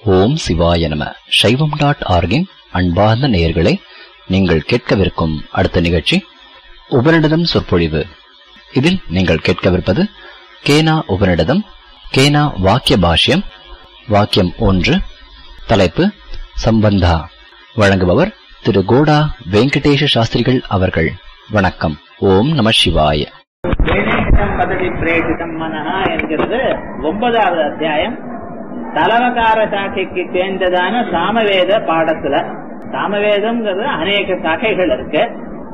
ஓம் சிவாய நம சைவம் டாட் ஆர்கின் அன்பார்ந்த நேயர்களே நீங்கள் கேட்கவிருக்கும் அடுத்த நிகழ்ச்சி உபனிடதம் சொற்பொழிவு இதில் நீங்கள் கேட்கவிருப்பது கேனா உபனிடதம் கேனா வாக்கிய பாஷ்யம் வாக்கியம் ஒன்று தலைப்பு சம்பந்தா வழங்குபவர் திரு கோடா வெங்கடேஷ சாஸ்திரிகள் அவர்கள் வணக்கம் ஓம் நம சிவாய வேணேஷம் பதவி பிரேஷிதம் மனஹா என்கிறது ஒன்பதாவது அத்தியாயம் தலவகார சாக்கைக்கு சேர்ந்ததான சாமவேத பாடத்துல சாமவேதம்ங்கிறது அநேக சாக்கைகள் இருக்கு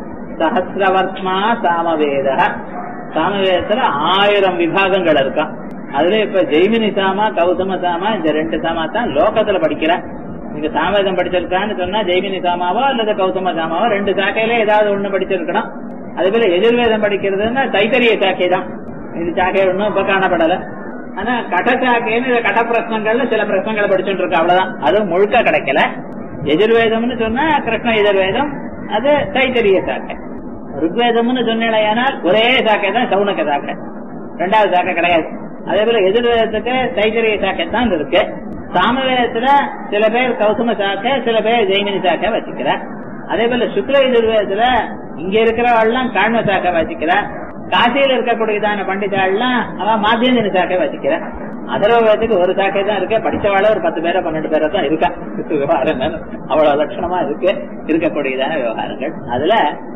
சஹசிரவர்மா சாமவேத சாமவேதத்துல ஆயிரம் விபாகங்கள் இருக்கான் அதுல இப்ப ஜெய்மினி சாமா கௌதம சாமா இந்த ரெண்டு சாமா தான் லோகத்துல படிக்கிற நீங்க சாமவேதம் படிச்சிருக்கான்னு சொன்னா ஜெய்மினி சாமாவோ அல்லது கௌதம சாமாவோ ரெண்டு சாக்கையில ஏதாவது ஒண்ணு படிச்சிருக்கணும் அதே போல எதிர்வேதம் படிக்கிறதுன்னா தைத்தரிய சாக்கை தான் இது சாக்கை ஒன்றும் இப்ப காணப்படல ஆனா கட சாக்கைன்னு இந்த கட பிரச்சனைகள்ல சில பிரச்சனைகளை படிச்சுட்டு இருக்கு அவ்வளவுதான் அதுவும் முழுக்க கிடைக்கல எதிர்வேதம்னு சொன்னா கிருஷ்ண எதிர்வேதம் அது தைத்தரிய சாக்கை ருக்வேதம்னு சொன்னேனால் ஒரே சாக்கை தான் சவுனக்க சாக்கை ரெண்டாவது சாக்கை கிடையாது அதே போல எதிர்வேதத்துக்கு தைத்தரிய சாக்கை தான் இருக்கு சாமவேதத்துல சில பேர் கௌதம சாக்கை சில பேர் ஜெய்மினி சாக்கை வச்சுக்கிறார் அதே போல சுக்ல எதிர்வேதத்துல இங்க இருக்கிறவள்லாம் காண்ம சாக்கை வச்சுக்கிறா காசியில இருக்கக்கூடியதான பண்டிதாள்லாம் அவன் மாத்தியந்தின சாக்கை வச்சுக்கிறா அதர்வவேதத்துக்கு ஒரு சாக்கை தான் இருக்கு படிச்சவாள ஒரு பத்து பேரோ பன்னெண்டு பேரோ தான் இருக்கா விவகாரங்கள் அவ்வளவு லட்சணமா இருக்கு இருக்கக்கூடியதான விவகாரங்கள் அதுல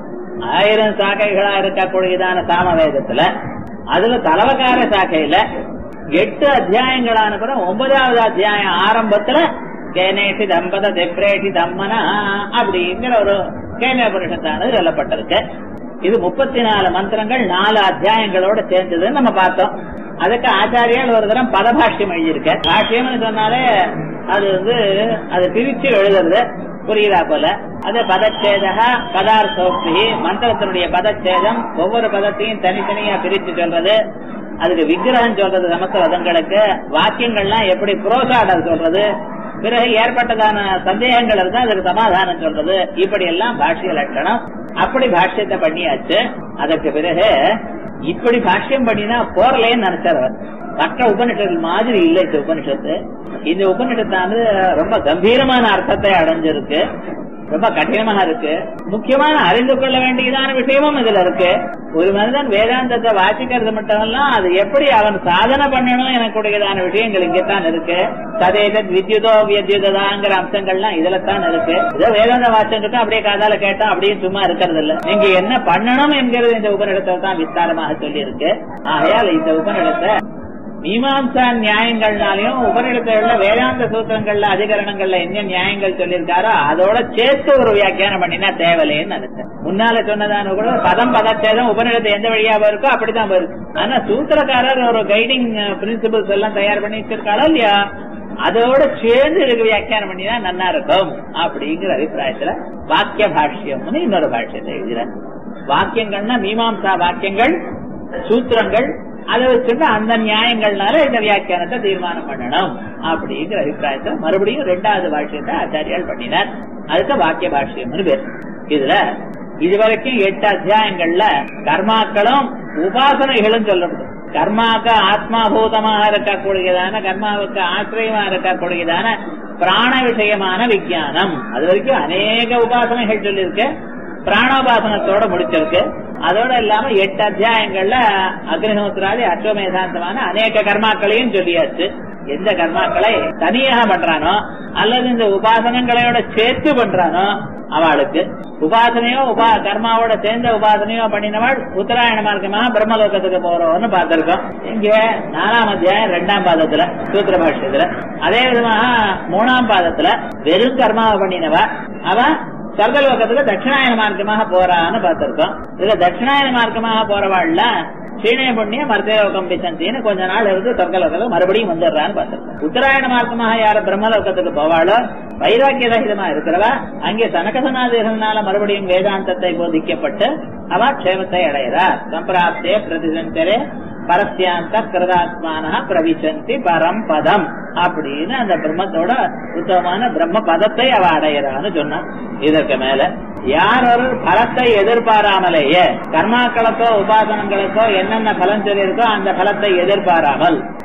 ஆயிரம் சாக்கைகளா இருக்கக்கூடியதான சாமவேதத்துல அதுல தலவக்கார சாக்கையில எட்டு அத்தியாயங்களான பிறகு ஒன்பதாவது அத்தியாயம் ஆரம்பத்துல கேனேஷி தம்பத தெப்ரேஷி தம்மனா அப்படிங்கிற ஒரு கேன உபனிஷத்தானது சொல்லப்பட்டிருக்கு இது முப்பத்தி நாலு மந்திரங்கள் நாலு அத்தியாயங்களோட சேர்ந்ததுன்னு நம்ம பார்த்தோம் அதுக்கு ஆச்சாரியால் ஒரு தரம் பதபாஷ்யம் எழுதியிருக்க பாஷ்யம்னு சொன்னாலே அது வந்து அது பிரிச்சு எழுதுறது புரியுதா போல அது பதச்சேதா பதார்த்தோக்தி மந்திரத்தினுடைய பதச்சேதம் ஒவ்வொரு பதத்தையும் தனித்தனியா பிரிச்சு சொல்றது அதுக்கு விக்கிரகம் சொல்றது சமஸ்கிருதங்களுக்கு வாக்கியங்கள்லாம் எப்படி புரோசாடல் சொல்றது பிறகு ஏற்பட்டதான சந்தேகங்கள் இருந்தா அதுக்கு சமாதானம் சொல்றது இப்படி எல்லாம் பாஷ்ய லட்சணம் அப்படி பாஷ்யத்தை பண்ணியாச்சு அதற்கு பிறகு இப்படி பாஷ்யம் பண்ணினா போறலேன்னு நினைச்சார் மற்ற உபனிஷத்து மாதிரி இல்லை இந்த உபனிஷத்து இந்த உபனிஷத்தானது ரொம்ப கம்பீரமான அர்த்தத்தை அடைஞ்சிருக்கு ரொம்ப கடினமாக இருக்கு முக்கியமான அறிந்து கொள்ள வேண்டியதான விஷயமும் இதுல இருக்கு ஒரு மனிதன் வேதாந்தத்தை வாசிக்கிறது மட்டுமல்ல அது எப்படி அவன் சாதனை பண்ணணும் எனக்குடையதான விஷயங்கள் இங்கத்தான் இருக்கு சதேதத் வித்யுதோ வித்யுதாங்கிற அம்சங்கள்லாம் இதுல தான் இருக்கு இதோ வேதாந்த வாசம் அப்படியே காதால கேட்டா அப்படியே சும்மா இருக்கிறது இல்ல நீங்க என்ன பண்ணணும் என்கிறது இந்த உபநிடத்தை தான் விஸ்தாரமாக சொல்லி இருக்கு ஆகையால் இந்த உபநிடத்தை மீமாம்சா நியாயங்கள்னாலையும் உபநிடத்துல வேதாந்த சூத்திரங்கள்ல அதிகரணங்கள்ல என்ன நியாயங்கள் சொல்லியிருக்காரோ அதோட சேர்த்து ஒரு வியாக்கியானம் பண்ணினா தேவலைன்னு நினைச்சேன் முன்னால சொன்னதான கூட பதம் பதச்சேதம் உபநிடத்தை எந்த வழியா இருக்கோ அப்படித்தான் வருது ஆனா சூத்திரக்காரர் ஒரு கைடிங் பிரின்சிபல்ஸ் எல்லாம் தயார் பண்ணி வச்சிருக்காளோ இல்லையா அதோட சேர்ந்து இதுக்கு வியாக்கியானம் பண்ணினா நல்லா இருக்கும் அப்படிங்கிற அபிப்பிராயத்துல வாக்கிய பாஷ்யம்னு இன்னொரு பாஷ்யத்தை எழுதுறேன் வாக்கியங்கள்னா மீமாம்சா வாக்கியங்கள் சூத்திரங்கள் அதை வச்சுட்டு அந்த நியாயங்கள்னால இந்த வியாக்கியானத்தை தீர்மானம் பண்ணணும் அப்படிங்கிற அபிப்பிராயத்தை மறுபடியும் ரெண்டாவது பாஷ்யத்தை ஆச்சாரியால் பண்ணினார் அதுக்கு வாக்கிய பாஷ்யம்னு பேர் இதுல இதுவரைக்கும் எட்டு அத்தியாயங்கள்ல கர்மாக்களும் உபாசனைகளும் சொல்லப்படுது கர்மாக்கு ஆத்மாபூதமாக இருக்கக்கூடியதான கர்மாவுக்கு ஆசிரியமா இருக்கக்கூடியதான பிராண விஷயமான விஜயானம் அது வரைக்கும் அநேக உபாசனைகள் சொல்லியிருக்கு பிராணோபாசனத்தோட முடிச்சிருக்கு அதோட இல்லாம எட்டு அத்தியாயங்கள்ல அக்னிஹோத்திராதி அஸ்வமேதாந்தமான அநேக கர்மாக்களையும் சொல்லியாச்சு எந்த கர்மாக்களை தனியாக பண்றானோ அல்லது இந்த உபாசனங்களோட சேர்த்து பண்றானோ அவளுக்கு உபாசனையோ உபா கர்மாவோட சேர்ந்த உபாசனையோ பண்ணினவள் உத்தராயண மார்க்கமா பிரம்மலோகத்துக்கு போறோம்னு பார்த்திருக்கோம் இங்க நாலாம் அத்தியாயம் ரெண்டாம் பாதத்துல சூத்திர பாஷ்யத்துல அதே விதமாக மூணாம் பாதத்துல வெறும் கர்மாவை பண்ணினவ அவ சொர்க்கலோகத்துல தட்சிணாயன மார்க்கமாக போறான்னு பார்த்திருக்கோம் இதுல தட்சிணாயன மார்க்கமாக போறவாள்ல சீனே புண்ணிய மர்த்தலோகம் பிசந்தின்னு கொஞ்ச நாள் இருந்து சொர்க்கலோகத்துல மறுபடியும் வந்துடுறான்னு பார்த்திருக்கோம் உத்தராயண மார்க்கமாக யார பிரம்மலோகத்துக்கு போவாளோ வைராக்கிய ரகிதமா இருக்கிறவா அங்கே சனகசனாதிகள்னால மறுபடியும் வேதாந்தத்தை போதிக்கப்பட்டு அவ க்ஷேமத்தை அடையிறா சம்பிராப்தே பிரதிசந்தரே பரஸ்யாந்த கிருதாத்மான பிரவிசந்தி பரம் பதம் அப்படின்னு அந்த பிரம்மத்தோட உத்தமமான பிரம்ம பதத்தை அவ அடையிறான்னு சொன்னான் இதற்கு மேல யார் ஒரு பலத்தை எதிர்பாராமலேயே கர்மாக்களுக்கோ உபாசனங்களுக்கோ என்னென்ன பலன் சொல்லியிருக்கோ அந்த பலத்தை எதிர்பாராமல்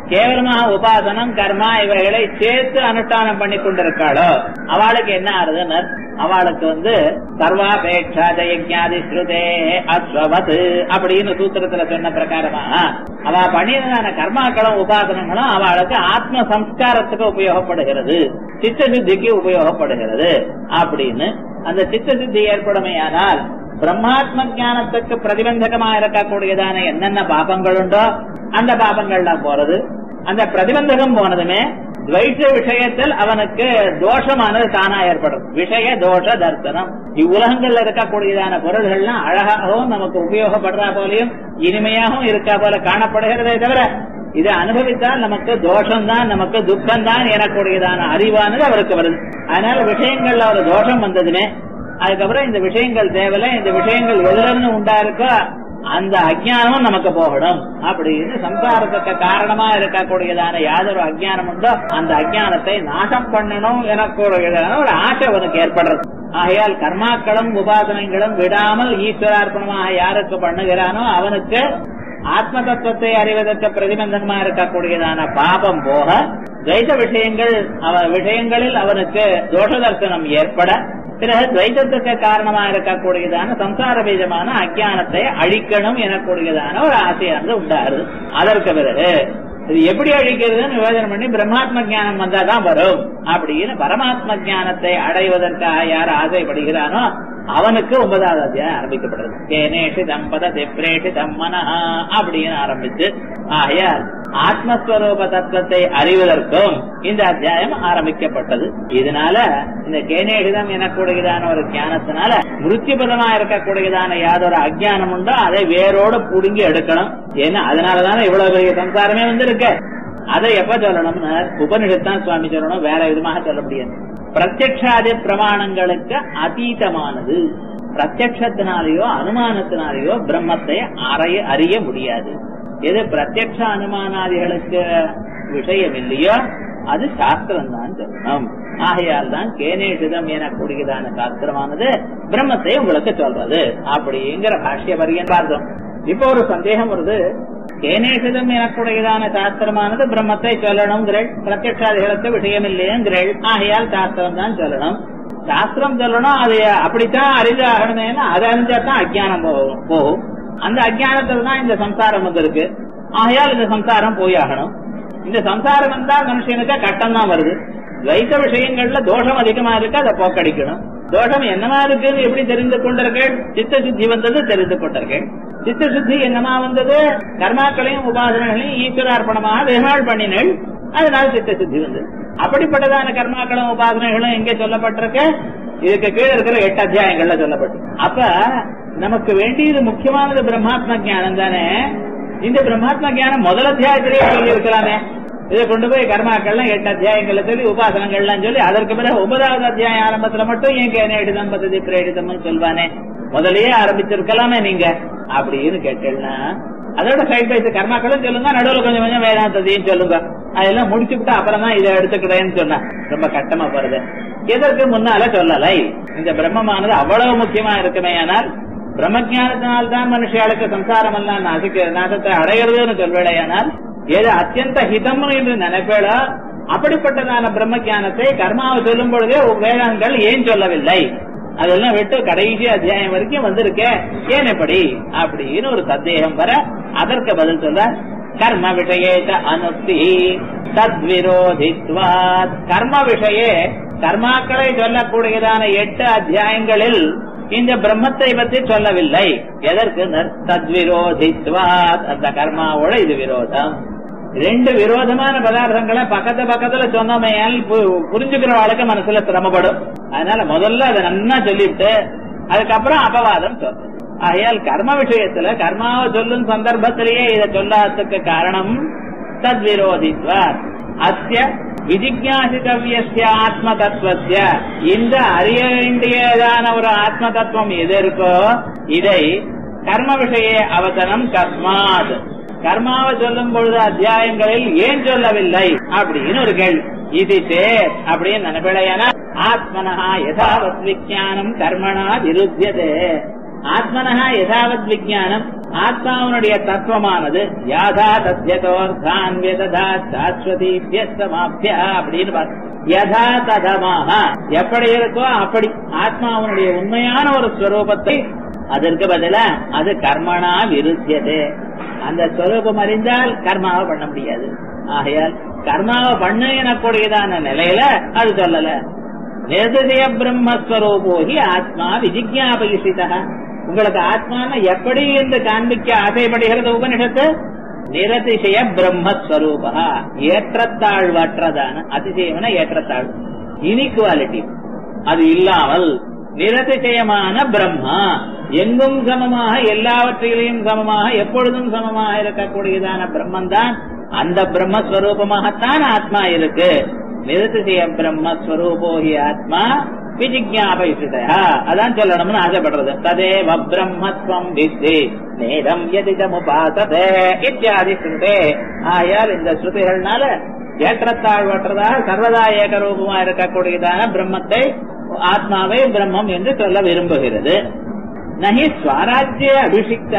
கேவலமாக உபாசனம் கர்மா இவைகளை சேர்த்து அனுஷ்டானம் பண்ணி கொண்டிருக்காளோ அவளுக்கு என்ன ஆறுதுன்னு அவளுக்கு வந்து சர்வாபேட்சா ஜெயஜாதி ஸ்ருதே அஸ்வவத் அப்படின்னு சூத்திரத்துல சொன்ன பிரகாரமா அவ பண்ணியதான கர்மாக்களும் உபாசனங்களும் அவளுக்கு ஆத்ம சம்ஸ்காரத்துக்கு உபயோகப்படுகிறது சித்த சித்திக்கு உபயோகப்படுகிறது அப்படின்னு அந்த சித்த சித்தி ஏற்படுமையானால் பிரம்மாத்ம ஞானத்துக்கு பிரதிபந்தகமா இருக்கக்கூடியதான என்னென்ன பாபங்கள் உண்டோ அந்த பாபங்கள்லாம் போறது அந்த பிரதிபந்தகம் போனதுமே துவைத்த விஷயத்தில் அவனுக்கு தோஷமானது தானா ஏற்படும் விஷய தோஷ தர்சனம் இவ்வுலகங்கள்ல இருக்கக்கூடியதான பொருள்கள்லாம் அழகாகவும் நமக்கு உபயோகப்படுறா போலையும் இனிமையாகவும் இருக்கா போல காணப்படுகிறதே தவிர இதை அனுபவித்தால் நமக்கு தோஷம்தான் நமக்கு துக்கம்தான் எனக்கூடியதான அறிவானது அவருக்கு வருது அதனால விஷயங்கள்ல ஒரு தோஷம் வந்ததுமே அதுக்கப்புறம் இந்த விஷயங்கள் தேவையில்லை இந்த விஷயங்கள் எதுலன்னு உண்டா இருக்கோ அந்த அஜ்ஞானமும் நமக்கு போகணும் அப்படின்னு சம்சாரத்துக்கு காரணமா இருக்கக்கூடியதான யாதொரு அஜ்ஞானம் உண்டோ அந்த அஜ்ஞானத்தை நாசம் பண்ணணும் எனக்கூடியதான ஒரு ஆசை அவனுக்கு ஏற்படுறது ஆகையால் கர்மாக்களும் உபாசனங்களும் விடாமல் ஈஸ்வரார்ப்பணமாக யாருக்கு பண்ணுகிறானோ அவனுக்கு ஆத்ம தத்துவத்தை அறிவதற்கு பிரதிபந்தகமா இருக்கக்கூடியதான பாபம் போக துவைத விஷயங்கள் அவ விஷயங்களில் அவனுக்கு தோஷ தர்சனம் ஏற்பட பிறகு துவைதத்துக்கு காரணமா இருக்கக்கூடியதான சம்சார பீஜமான அஜானத்தை அழிக்கணும் எனக்கூடியதான ஒரு ஆசையானது உண்டாருது அதற்கு பிறகு இது எப்படி அழிக்கிறதுன்னு யோஜனை பண்ணி பிரம்மாத்ம ஜானம் வந்தாதான் வரும் அப்படின்னு பரமாத்ம ஜானத்தை அடைவதற்காக யார் ஆசைப்படுகிறானோ அவனுக்கு ஒன்பதாவது அத்தியாயம் ஆரம்பிக்கப்படுறது தேனேஷி தம்பத திப்ரேஷி தம்மன அப்படின்னு ஆரம்பிச்சு ஆகையால் ஆத்மஸ்வரூப தத்துவத்தை அறிவதற்கும் இந்த அத்தியாயம் ஆரம்பிக்கப்பட்டது இதனால இந்த கேனேஷிதம் எனக்கூடியதான ஒரு ஞானத்தினால மிருத்திபதமா இருக்கக்கூடியதான யாதொரு அஜ்ஞானம் உண்டோ அதை வேரோடு புடுங்கி எடுக்கணும் ஏன்னா அதனாலதானே இவ்வளவு பெரிய சம்சாரமே வந்து இருக்கு அதை எப்ப சொல்லணும்னு உபனிஷத்தான் சுவாமி சொல்லணும் வேற விதமாக சொல்ல முடியாது பிரத்யக்ஷாதி பிரமாணங்களுக்கு அதீதமானது பிரத்யக்ஷத்தினாலேயோ அனுமானத்தினாலேயோ பிரம்மத்தை அறைய அறிய முடியாது எது பிரத்யக்ஷ அனுமானாதிகளுக்கு விஷயம் இல்லையோ அது சாஸ்திரம் தான் சொல்லணும் ஆகையால் தான் கேனேஷிதம் எனக்கூடியதான சாஸ்திரமானது பிரம்மத்தை உங்களுக்கு சொல்றது அப்படிங்கிற பாஷ்ய வரியன் பார்த்தோம் இப்போ ஒரு சந்தேகம் வருது கேனேஷிதம் எனக்கூடியதான சாஸ்திரமானது பிரம்மத்தை சொல்லணுங்கிறள் பிரத்யக்ஷாதிகளுக்கு விஷயம் இல்லையங்கிறள் ஆகையால் சாஸ்திரம் தான் சொல்லணும் சாஸ்திரம் சொல்லணும் அது அப்படித்தான் அறிஞ்சாகணுமேனா அதை அறிஞ்சா தான் அஜ்ஞானம் போகும் போகும் அந்த அஜ்ஞானத்துல தான் இந்த சம்சாரம் வந்திருக்கு ஆகையால் இந்த சம்சாரம் போயாகணும் இந்த சம்சாரம் வந்தா மனுஷனுக்கு கட்டம் தான் வருது துவைத்த விஷயங்கள்ல தோஷம் அதிகமா இருக்கு அதை போக்கடிக்கணும் தோஷம் என்னமா இருக்குன்னு எப்படி தெரிந்து கொண்டிருக்கேள் சித்த சுத்தி வந்தது தெரிந்து கொண்டிருக்கேள் சித்த சுத்தி என்னமா வந்தது கர்மாக்களையும் உபாசனைகளையும் ஈஸ்வரார்ப்பணமாக வெகுநாள் பண்ணினேள் அதனால சித்த சுத்தி வந்தது அப்படிப்பட்டதான கர்மாக்களும் உபாசனைகளும் எங்கே சொல்லப்பட்டிருக்கு இதுக்கு கீழே இருக்கிற எட்டு அத்தியாயங்கள்ல சொல்லப்பட்டு அப்ப நமக்கு வேண்டியது முக்கியமானது பிரம்மாத்ம ஜானம் தானே இந்த பிரம்மாத்ம ஜானம் முதல் அத்தியாயத்திலேயே சொல்லி இருக்கலாமே இதை கொண்டு போய் கர்மாக்கள்லாம் எட்டு அத்தியாயங்கள்ல சொல்லி உபாசனங்கள்லாம் சொல்லி அதற்கு பிறகு ஒன்பதாவது அத்தியாயம் ஆரம்பத்துல மட்டும் ஏன் கேனேடிதம் பദ്ധதி பிரேடிதம்னு சொல்வானே முதல்லயே ஆரம்பிச்சிருக்கலாமே நீங்க அப்படின்னு கேட்டேன்னா அதோட சைட் பை கர்மாக்களும் சொல்லுங்க நடுவில் கொஞ்சம் கொஞ்சம் வேதாந்தத்தையும் சொல்லுங்க அதெல்லாம் முடிச்சுக்கிட்டு அப்புறம் தான் இதை எடுத்துக்கிறேன்னு சொன்ன ரொம்ப கட்டமா போறது எதற்கு முன்னால சொல்லலை இந்த பிரம்மமானது அவ்வளவு முக்கியமா இருக்குமே ஆனால் பிரம்மஜானத்தினால்தான் மனுஷாளுக்கு சம்சாரம் எல்லாம் நாசிக்க நாசத்தை அடைகிறதுன்னு சொல்வேடையானால் எது அத்தியந்த ஹிதம் என்று நினைப்பேடோ அப்படிப்பட்டதான பிரம்ம ஜானத்தை கர்மாவை சொல்லும் பொழுதே வேதங்கள் ஏன் சொல்லவில்லை அதெல்லாம் விட்டு கடைசி அத்தியாயம் வரைக்கும் வந்திருக்கே ஏன் எப்படி அப்படின்னு ஒரு சந்தேகம் வர அதற்கு பதில் சொல்ல கர்ம விஷயேத அனுப்தி தத்விரோதித்வாத் கர்ம விஷயே கர்மாக்களை சொல்லக்கூடியதான எட்டு அத்தியாயங்களில் இந்த பிரம்மத்தை பற்றி சொல்லவில்லை எதற்கு தத்விரோதித்வாத் அந்த கர்மாவோட இது விரோதம் ரெண்டு விரோதமான பதார்த்தங்களை பக்கத்து பக்கத்துல சொன்னோமே புரிஞ்சுக்கிற வாழ்க்கை மனசுல சிரமப்படும் அதனால முதல்ல அதை நன்னா சொல்லிட்டு அதுக்கப்புறம் அபவாதம் சொல்றது ஆகையால் கர்ம விஷயத்துல கர்மாவை சொல்லும் சந்தர்ப்பத்திலேயே இதை சொல்லாததுக்கு காரணம் தத்விரோதித்வார் அஸ்ய விஜிஜாசித்தவிய ஆத்ம தத்துவசிய இந்த அறிய வேண்டியதான ஒரு ஆத்ம தத்துவம் எது இருக்கோ இதை கர்ம விஷய அவசனம் கஸ்மாத் கர்மாவை சொல்லும் பொழுது அத்தியாயங்களில் ஏன் சொல்லவில்லை அப்படின்னு ஒரு கேள்வி இது சேர் அப்படின்னு நினைப்பிடையான ஆத்மனஹா யதாவத் விஜானம் கர்மணா விருத்தியதே ஆத்மனஹா யதாவத் விஜானம் ஆத்மாவனுடைய தத்துவமானது யாதா தத்யதோர்தான் விததா சாஸ்வதி சமாப்திய அப்படின்னு பார்த்து யதா ததமாக எப்படி இருக்கோ அப்படி ஆத்மாவனுடைய உண்மையான ஒரு ஸ்வரூபத்தை அதற்கு பதிலா அது கர்மனா விருத்தியது அந்த ஸ்வரூபம் அறிந்தால் கர்மாவை பண்ண முடியாது ஆகையால் கர்மாவை பண்ணு எனக்கூடியதான நிலையில அது சொல்லல நிர்தய பிரம்மஸ்வரூபோகி ஆத்மா விஜிஜாபயிஷிதா உங்களுக்கு ஆத்மான எப்படி என்று காண்பிக்க ஆசைப்படுகிறது உபனிஷத்து நிரதிசய பிரம்மஸ்வரூபா ஏற்றத்தாழ்வற்றதான அதிசயம்னா ஏற்றத்தாழ்வு இனிக்வாலிட்டி அது இல்லாமல் நிரதிசயமான பிரம்மா எங்கும் சமமாக எல்லாவற்றிலையும் சமமாக எப்பொழுதும் சமமாக இருக்கக்கூடியதான பிரம்மன் தான் அந்த பிரம்மஸ்வரூபமாகத்தான் ஆத்மா இருக்கு நிரதிசய பிரம்மஸ்வரூபோகி ஆத்மா விஜிஜாபயிஷிதா அதான் சொல்லணும்னு ஆசைப்படுறது ததேவ பிரம்மத்வம் வித்தி நேரம் எதிதமுபாசதே இத்தியாதி ஸ்ருதே ஆயால் இந்த ஸ்ருதிகள்னால ஏற்றத்தாழ்வற்றதாக சர்வதா ஏகரூபமா இருக்கக்கூடியதான பிரம்மத்தை ஆத்மாவை பிரம்மம் என்று சொல்ல விரும்புகிறது நகி ஸ்வராஜ்ய அபிஷிக்தா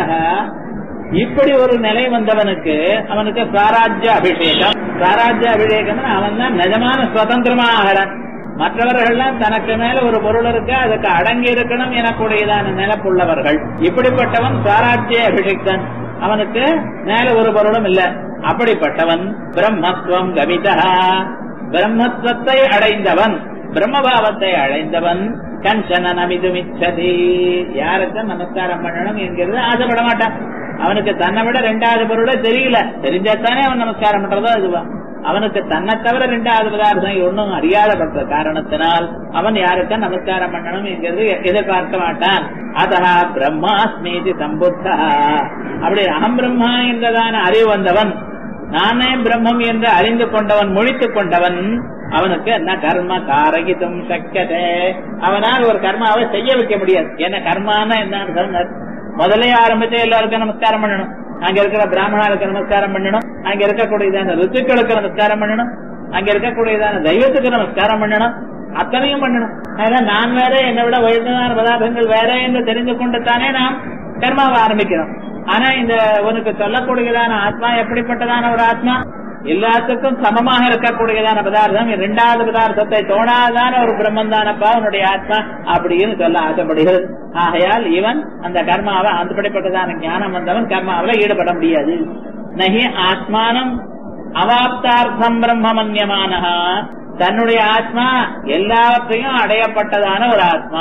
இப்படி ஒரு நிலை வந்தவனுக்கு அவனுக்கு ஸ்வராஜ்ய அபிஷேகம் ஸ்வராஜ்ய அபிஷேகம் அவன் தான் நிஜமான சுதந்திரமா ஆகிறான் மற்றவர்கள்லாம் தனக்கு மேல ஒரு பொருள் இருக்கு அதுக்கு அடங்கி இருக்கணும் எனக்கூடியதான நிலப்புள்ளவர்கள் இப்படிப்பட்டவன் ஸ்வராஜ்ய அபிஷிக்தன் அவனுக்கு மேல ஒரு பொருளும் இல்ல அப்படிப்பட்டவன் பிரம்மத்துவம் கவிதா பிரம்மத்துவத்தை அடைந்தவன் பிரம்மபாவத்தை அடைந்தவன் கஞ்சன நமிதுமிச்சதி யாருக்கும் நமஸ்காரம் பண்ணணும் என்கிறது ஆசைப்பட மாட்டான் அவனுக்கு தன்னை விட ரெண்டாவது பொருளே தெரியல தெரிஞ்சாத்தானே அவன் நமஸ்காரம் பண்றதோ அதுவா அவனுக்கு தன்னை தவிர ரெண்டாவது பதார்த்தம் ஒன்னும் அறியாதப்பட்ட காரணத்தினால் அவன் யாருக்கும் நமஸ்காரம் பண்ணணும் என்கிறது எதிர்பார்க்க மாட்டான் அதா பிரம்மாஸ்மீதி சம்புத்தா அப்படி அகம் பிரம்மா என்றதான அறிவு வந்தவன் நானே பிரம்மம் என்று அறிந்து கொண்டவன் மொழித்துக் கொண்டவன் அவனுக்கு என்ன கர்ம காரகிதம் சக்கதே அவனால் ஒரு கர்மாவை செய்ய வைக்க முடியாது என்ன கர்மானா என்ன சொன்னார் முதலே ஆரம்பிச்சு எல்லாருக்கும் நமஸ்காரம் பண்ணணும் அங்க இருக்கிற பிராமணர்களுக்கு நமஸ்காரம் பண்ணணும் அங்க இருக்கக்கூடியதான ருத்துக்களுக்கு நமஸ்காரம் பண்ணணும் அங்க இருக்கக்கூடியதான தெய்வத்துக்கு நமஸ்காரம் பண்ணணும் அத்தனையும் பண்ணணும் அதனால நான் வேற என்னை விட உயர்ந்ததான பதார்த்தங்கள் வேற என்று தெரிந்து கொண்டு தானே நாம் கர்மாவை ஆரம்பிக்கிறோம் ஆனா இந்த உனக்கு சொல்லக்கூடியதான ஆத்மா எப்படிப்பட்டதான ஒரு ஆத்மா எல்லாத்துக்கும் சமமாக இருக்கக்கூடியதான பதார்த்தம் இரண்டாவது பதார்த்தத்தை தோணாதான ஒரு பிரம்மன் தானப்பா உன்னுடைய ஆத்மா அப்படின்னு சொல்ல ஆசைப்படுகிறது ஆகையால் இவன் அந்த கர்மாவை அப்படிப்பட்டதான ஞானம் வந்தவன் கர்மாவில ஈடுபட முடியாது நகி ஆத்மானம் அவாப்தார்த்தம் பிரம்மமன்யமானஹா தன்னுடைய ஆத்மா எல்லாவற்றையும் அடையப்பட்டதான ஒரு ஆத்மா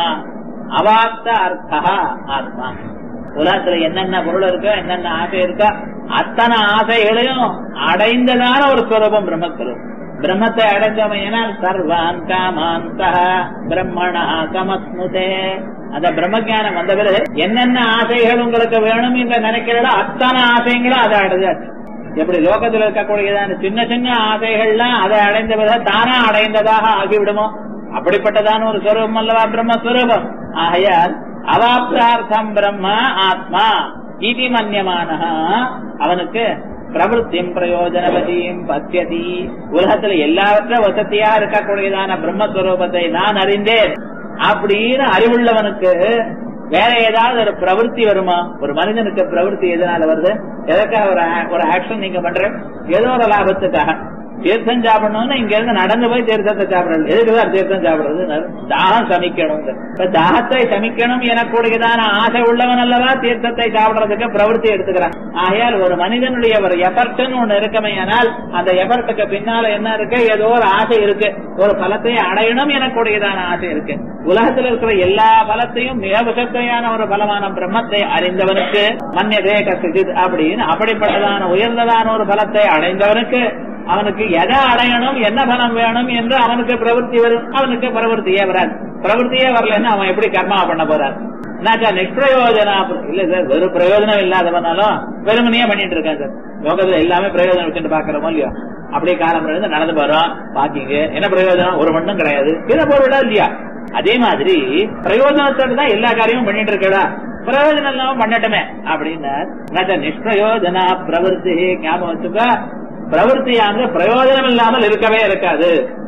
அவாப்த அர்த்தா ஆத்மா உலகத்துல என்னென்ன பொருள் இருக்கோ என்னென்ன ஆசை இருக்கோ அத்தனை ஆசைகளையும் அடைந்ததான ஒரு ஸ்வரூபம் பிரம்மஸ்வரூபம் பிரம்மத்தை அடைந்தவன் சர்வான் காமாந்தா பிரம்மணா சமஸ்முதே அந்த பிரம்ம ஜானம் வந்த பிறகு என்னென்ன ஆசைகள் உங்களுக்கு வேணும் என்று நினைக்கிறதோ அத்தனை ஆசைகளும் அதை அடைஞ்சாச்சு எப்படி லோகத்தில் இருக்கக்கூடியதான சின்ன சின்ன ஆசைகள்லாம் அதை அடைந்த பிறகு தானா அடைந்ததாக ஆகிவிடுமோ அப்படிப்பட்டதான ஒரு ஸ்வரூபம் அல்லவா பிரம்மஸ்வரூபம் ஆகையால் அவாப்தார்த்தம் பிரம்ம ஆத்மா இது மன்யமான அவனுக்கு பிரவருத்தியும் பிரயோஜனவதியும் பத்தியதி உலகத்துல எல்லாவற்ற வசதியா இருக்கக்கூடியதான பிரம்மஸ்வரூபத்தை நான் அறிந்தேன் அப்படின்னு அறிவுள்ளவனுக்கு வேற ஏதாவது ஒரு பிரவருத்தி வருமா ஒரு மனிதனுக்கு பிரவருத்தி எதனால வருது எதற்காக ஒரு ஒரு ஆக்ஷன் நீங்க பண்ற ஏதோ ஒரு லாபத்துக்காக தீர்த்தம் சாப்பிடணும்னு இங்க இருந்து நடந்து போய் தீர்த்தத்தை சாப்பிடணும் எதுக்குதான் தீர்த்தம் சாப்பிடுறது தாகம் சமிக்கணும் இப்ப தாகத்தை சமிக்கணும் எனக்கூடியதான ஆசை உள்ளவன் அல்லவா தீர்த்தத்தை சாப்பிடுறதுக்கு பிரவருத்தி எடுத்துக்கிறான் ஆகையால் ஒரு மனிதனுடைய ஒரு எஃபர்ட்னு ஒண்ணு இருக்கமையானால் அந்த எஃபர்ட்டுக்கு பின்னால என்ன இருக்கு ஏதோ ஒரு ஆசை இருக்கு ஒரு பலத்தை அடையணும் எனக்கூடியதான ஆசை இருக்கு உலகத்தில் இருக்கிற எல்லா பலத்தையும் மிக விசத்தையான ஒரு பலமான பிரம்மத்தை அறிந்தவனுக்கு மன்யதே கசித் அப்படின்னு அப்படிப்பட்டதான உயர்ந்ததான ஒரு பலத்தை அடைந்தவனுக்கு அவனுக்கு எதை அடையணும் என்ன பலம் வேணும் என்று அவனுக்கு பிரவருத்தி வரும் அவனுக்கு பிரவருத்தியே வராது பிரவருத்தியே வரலன்னா அவன் எப்படி கர்மா பண்ண போறான் என்னாச்சா நிஷ்பிரயோஜனா இல்ல சார் வெறும் பிரயோஜனம் இல்லாதவனாலும் வெறுமனையே பண்ணிட்டு இருக்கான் சார் லோகத்துல எல்லாமே பிரயோஜனம் வச்சுட்டு பாக்குறோமோ இல்லையோ அப்படியே காலம் இருந்து நடந்து போறோம் பாக்கிங்க என்ன பிரயோஜனம் ஒரு மண்ணும் கிடையாது இதை பொருளா இல்லையா அதே மாதிரி பிரயோஜனத்தோடு தான் எல்லா காரியமும் பண்ணிட்டு இருக்கடா பிரயோஜனம் இல்லாம பண்ணட்டுமே அப்படின்னு நிஷ்பிரயோஜனா பிரவருத்தி ஞாபகம் வச்சுக்க பிரவருத்தியானது பிரயோஜனம் இல்லாமல் இருக்கவே இருக்காது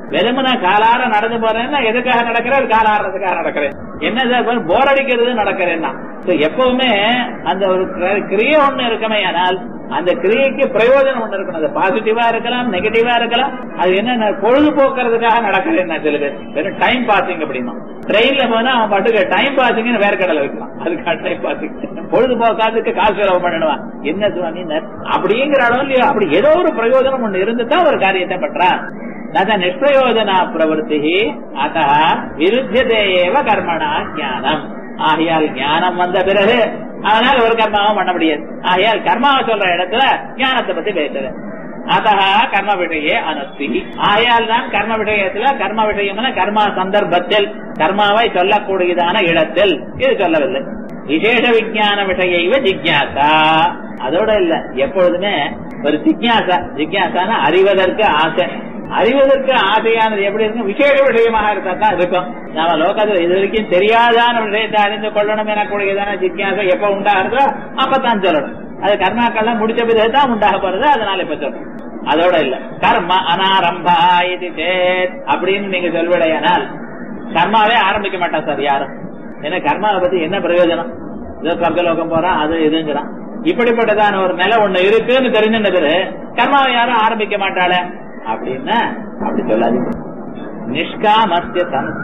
வெறுமனா காலார நடந்து போறேன்னா எதுக்காக நடக்கிறேன் காலாடுறதுக்காக நடக்கிறேன் என்ன சார் போர் அடிக்கிறது நடக்கிறேன்னா So, எப்பவுமே அந்த ஒரு கிர- கிரியை ஒண்ணு இருக்குமே ஆனால் அந்த கிரியைக்கு பிரயோஜனம் ஒண்ணு இருக்கணும் அது பாசிட்டிவா இருக்கலாம் நெகட்டிவா இருக்கலாம் அது என்ன பொழுதுபோக்குறதுக்காக நடக்கிறேன் நான் சில பேர் வெறும் டைம் பாசிங் அப்படின்னா ட்ரெயின்ல போனா அவன் பாட்டுக்கு டைம் பாசிங்னு வேற கடலை வைக்கலாம் அதுக்காக டைம் பாசிங் பொழுதுபோக்காதுக்கு காசு செலவு பண்ணிடுவான் என்ன சுவாமி அப்படிங்கிற அளவு இல்லையோ அப்படி ஏதோ ஒரு பிரயோஜனம் ஒண்ணு இருந்துதான் ஒரு காரியத்தை பண்றான் நத நிஷ்பிரயோஜனா பிரவருத்தி அத விருத்தியதே ஏவ கர்மணா ஞானம் ஆகையால் ஞானம் வந்த பிறகு அதனால ஒரு கர்மாவும் பண்ண முடியாது ஆகையால் கர்மாவை சொல்ற இடத்துல ஞானத்தை பத்தி பேசுறது அத கர்ம விஷயே அனஸ்தி ஆகையால் தான் கர்ம விஷயத்துல கர்ம விஷயம்னா கர்மா சந்தர்ப்பத்தில் கர்மாவை சொல்லக்கூடியதான இடத்தில் இது சொல்லவில்லை விசேஷ விஞ்ஞான விஷயைவ ஜிக்யாசா அதோட இல்ல எப்பொழுதுமே ஒரு ஜிக்யாசா ஜிக்யாசான அறிவதற்கு ஆசை அறிவதற்கு ஆசையானது எப்படி இருக்கும் விசேஷ விஷயமாக இருந்தா தான் இருக்கும் நாம லோகத்தில் இது வரைக்கும் தெரியாதான விஷயத்தை அறிந்து கொள்ளணும் எனக்கூடியதான ஜிக்யாசை எப்ப உண்டாகிறதோ அப்பதான் சொல்லணும் அது கர்மாக்கள்லாம் முடிச்ச பிறகு தான் உண்டாக போறது அதனால இப்ப சொல்றோம் அதோட இல்ல கர்ம அனாரம்பா இது சேத் அப்படின்னு நீங்க சொல்விடையானால் கர்மாவே ஆரம்பிக்க மாட்டான் சார் யாரும் ஏன்னா கர்மாவை பத்தி என்ன பிரயோஜனம் ஏதோ சொர்க்கலோகம் போறான் அது இதுங்கிறான் இப்படிப்பட்டதான ஒரு நிலை ஒண்ணு இருக்குன்னு தெரிஞ்சிருந்தது கர்மாவை யாரும் ஆரம்பிக்க மாட்டாளே அப்படின்னா அப்படி சொல்லாதீங்க நிஷ்காமத்திய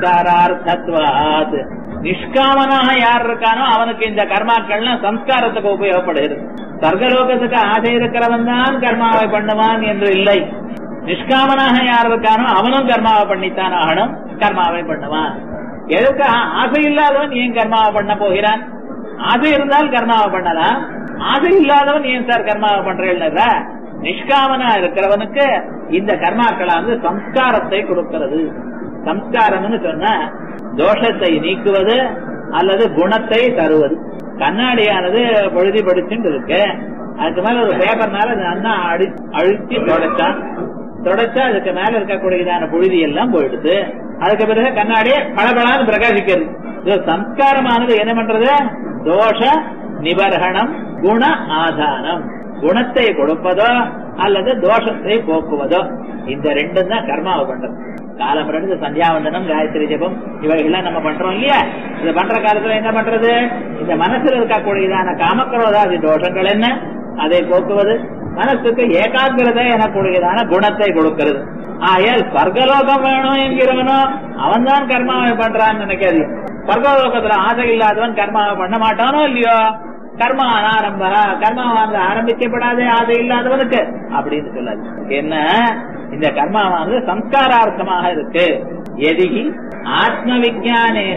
சம்ஸ்காரார்த்தத்வாத் நிஷ்காமனாக யார் இருக்கானோ அவனுக்கு இந்த கர்மாக்கள்லாம் சம்ஸ்காரத்துக்கு உபயோகப்படுகிறது சர்க்கலோகத்துக்கு ஆசை இருக்கிறவன் தான் கர்மாவை பண்ணுவான் என்று இல்லை நிஷ்காமனாக யார் இருக்கானோ அவனும் கர்மாவை பண்ணித்தான் ஆகணும் கர்மாவை பண்ணுவான் எதுக்கு ஆசை இல்லாதவன் ஏன் கர்மாவை பண்ண போகிறான் ஆசை இருந்தால் கர்மாவை பண்ணலாம் ஆசை இல்லாதவன் ஏன் சார் கர்மாவை பண்றேன் நிஷ்காமனா இருக்கிறவனுக்கு இந்த கர்மாக்களானது சம்ஸ்காரத்தை கொடுக்கிறது சம்ஸ்காரம்னு சொன்னா தோஷத்தை நீக்குவது அல்லது குணத்தை தருவது கண்ணாடியானது பொழுதி படிச்சுட்டு இருக்கு அதுக்கு மேல ஒரு பேப்பர்னால அது நல்லா அடி அழுத்தி தொடச்சான் தொடச்சா அதுக்கு மேல இருக்கக்கூடியதான புழுதி எல்லாம் போயிடுது அதுக்கு பிறகு கண்ணாடியே பளபளான்னு பிரகாசிக்கிறது இது சம்ஸ்காரமானது என்ன பண்றது தோஷ நிபர்கணம் குண ஆதானம் குணத்தை கொடுப்பதோ அல்லது தோஷத்தை போக்குவதோ இந்த ரெண்டும் தான் கர்மாவை பண்றது காலம் ரெண்டு சந்தியாவந்தனம் காயத்ரி ஜபம் இவைகள்லாம் நம்ம பண்றோம் இல்லையா இது பண்ற காலத்துல என்ன பண்றது இந்த மனசுல இருக்கக்கூடியதான காமக்ரோதாதி தோஷங்கள் என்ன அதை போக்குவது மனசுக்கு ஏகாகிரதை எனக்கூடியதான குணத்தை கொடுக்கிறது ஆயால் ஸ்வர்கலோகம் வேணும் என்கிறவனோ அவன் தான் கர்மாவை பண்றான்னு நினைக்காது ஸ்வர்கலோகத்துல ஆசை இல்லாதவன் கர்மாவை பண்ண மாட்டானோ இல்லையோ கர்மா அனாரம்ப கர்மா வந்து ஆரம்பிக்கப்படாதே ஆசை இல்லாதவனுக்கு அப்படின்னு சொல்லாது என்ன இந்த கர்மாவானது சம்ஸ்காரார்த்தமாக இருக்கு எதிகி ஆத்ம விஜானேன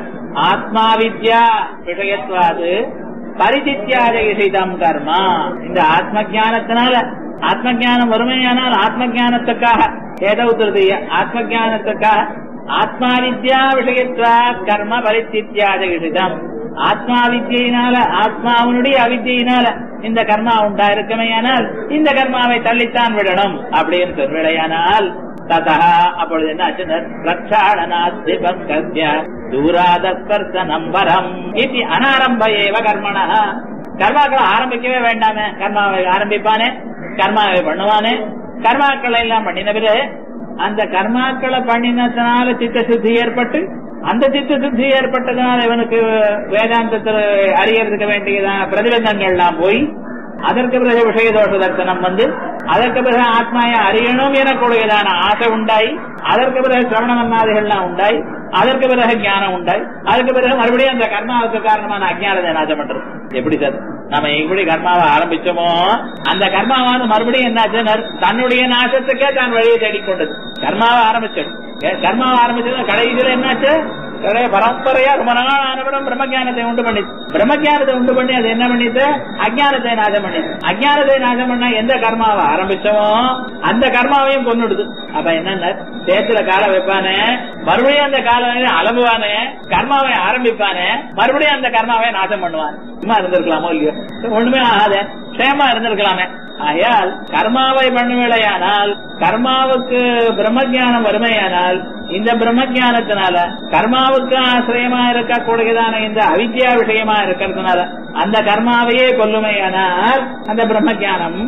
ஆத்மா வித்யா விஷயத்வாது பரிதித்யாத இசைதம் கர்மா இந்த ஆத்ம ஜானத்தினால ஆத்ம ஜானம் வறுமையானால் ஆத்ம ஜானத்துக்காக ஏதோ திருதிய ஆத்ம ஜானத்துக்காக ஆத்மா வித்யா விஷயத்வா கர்ம பரித்தித்யாத இசைதம் ஆத்மா வித்தியினால ஆத்மாவனுடைய அவித்தியினால இந்த கர்மா உண்டா இருக்குமையானால் இந்த கர்மாவை தள்ளித்தான் விடணும் அப்படின்னு சொல்விடையானால் ததா அப்பொழுது என்ன ஆச்சு பிரக்ஷாடனாத்திபம் கர்த்திய தூராதஸ்பர்ச நம்பரம் இது அனாரம்ப ஏவ கர்மண கர்மாக்களை ஆரம்பிக்கவே வேண்டாமே கர்மாவை ஆரம்பிப்பானே கர்மாவை பண்ணுவானே கர்மாக்களை எல்லாம் பண்ணின பிறகு அந்த கர்மாக்களை பண்ணினதுனால சித்த சுத்தி ஏற்பட்டு அந்த சித்த சுத்தி ஏற்பட்டதுனால இவனுக்கு வேதாந்தத்தில் அறியறதுக்கு வேண்டியதான பிரதிபந்தங்கள்லாம் போய் அதற்கு பிறகு விஷய தோஷ தர்சனம் வந்து அதற்கு பிறகு ஆத்மாயை அறியணும் எனக்கூடியதான ஆசை உண்டாய் அதற்கு பிறகு சிரவண மன்னாதிகள்லாம் உண்டாய் அதற்கு பிறகு ஞானம் உண்டாய் அதுக்கு பிறகு மறுபடியும் அந்த கர்மாவுக்கு காரணமான அஜ்ஞானத்தை நாசம் பண்றது எப்படி சார் நம்ம எப்படி கர்மாவை ஆரம்பிச்சோமோ அந்த கர்மாவானது மறுபடியும் என்னாச்சு தன்னுடைய நாசத்துக்கே தான் வழியை தேடிக்கொண்டது கர்மாவை ஆரம்பிச்சது கர்மாவை ஆரம்பிச்சது கடைசியில் என்னாச்சு பரம்பரையா ரொம்ப நாளானவரும் பிரம்மஜானத்தை உண்டு பண்ணி பிரம்மஜானத்தை உண்டு பண்ணி அது என்ன பண்ணிட்டு அஜானத்தை நாசம் பண்ணி அஜானத்தை நாசம் பண்ணா எந்த கர்மாவை ஆரம்பிச்சோமோ அந்த கர்மாவையும் கொண்டுடுது அப்ப என்ன சேத்துல கால வைப்பானே மறுபடியும் அந்த கால அலம்புவானே கர்மாவை ஆரம்பிப்பானே மறுபடியும் அந்த கர்மாவை நாசம் பண்ணுவான் சும்மா இருந்திருக்கலாமோ இல்லையோ ஒண்ணுமே ஆகாத க்ஷேமா இருந்திருக்கலாமே ஆகையால் கர்மாவை பண்ணுவேளையானால் கர்மாவுக்கு பிரம்மஜானம் வறுமையானால் இந்த பிரம்மஜானத்தினால கர்மாவுக்கு ஆசிரியமா இருக்கக்கூடியதான இந்த அவித்யா விஷயமா இருக்கிறதுனால அந்த கர்மாவையே கொல்லுமையானால் அந்த பிரம்மஜானம்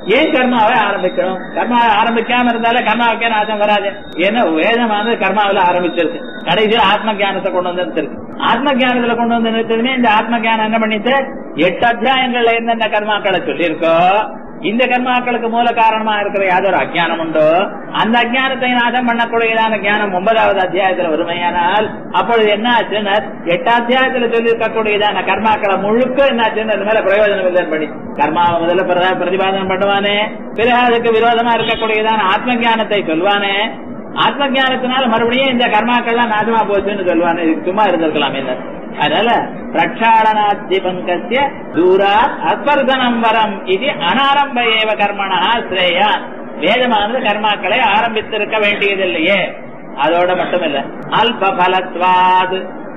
ஏன் கர்மாவை ஆரம்பிக்கணும் கர்மா ஆரம்பிக்காம இருந்தாலே கர்மாவுக்கே நாசம் வராது ஏன்னா வேதமானது கர்மாவில ஆரம்பிச்சிருக்கு கடைசியில் ஆத்ம ஞானத்தை கொண்டு வந்து நிறுத்திருக்கு ஆத்ம ஞானத்துல கொண்டு வந்து நிறுத்ததுமே இந்த ஆத்ம ஞானம் என்ன பண்ணிட்டு எட்டு அத்தியாயங்கள்ல என்னென்ன கர்மாக்களை சொல்லியிருக்கோ இந்த கர்மாக்களுக்கு மூல காரணமா இருக்கிற யாதொரு அஜ்ஞானம் உண்டோ அந்த அஜ்ஞானத்தை நாசம் பண்ணக்கூடியதான ஞானம் ஒன்பதாவது அத்தியாயத்துல வருமையானால் அப்பொழுது என்ன ஆச்சுன்னா எட்டு அத்தியாயத்துல சொல்லி இருக்கக்கூடியதான கர்மாக்களை முழுக்க என்ன ஆச்சுன்னு அது மேல பிரயோஜனம் இல்லைன்னு பண்ணி கர்மாவை முதல்ல பிரதா- பிரதிபாதனம் பண்ணுவானே பிறகு அதுக்கு விரோதமா இருக்கக்கூடியதான ஆத்ம ஞானத்தை சொல்வானே ஆத்ம ஞானத்தினால மறுபடியும் இந்த கர்மாக்கள்லாம் நாசமா போச்சுன்னு சொல்லுவானே இதுக்கு சும்மா இருந்திருக்கலாம் என்ன அதனால பிரக்ஷாளனாத்தி பங்கசிய தூரா அஸ்பர்தனம் வரம் இது அனாரம்ப ஏவ கர்மணா ஸ்ரேயா வேதமானது கர்மாக்களை ஆரம்பித்திருக்க வேண்டியதில்லையே அதோட மட்டும் இல்ல அல்ப பலத்வாத்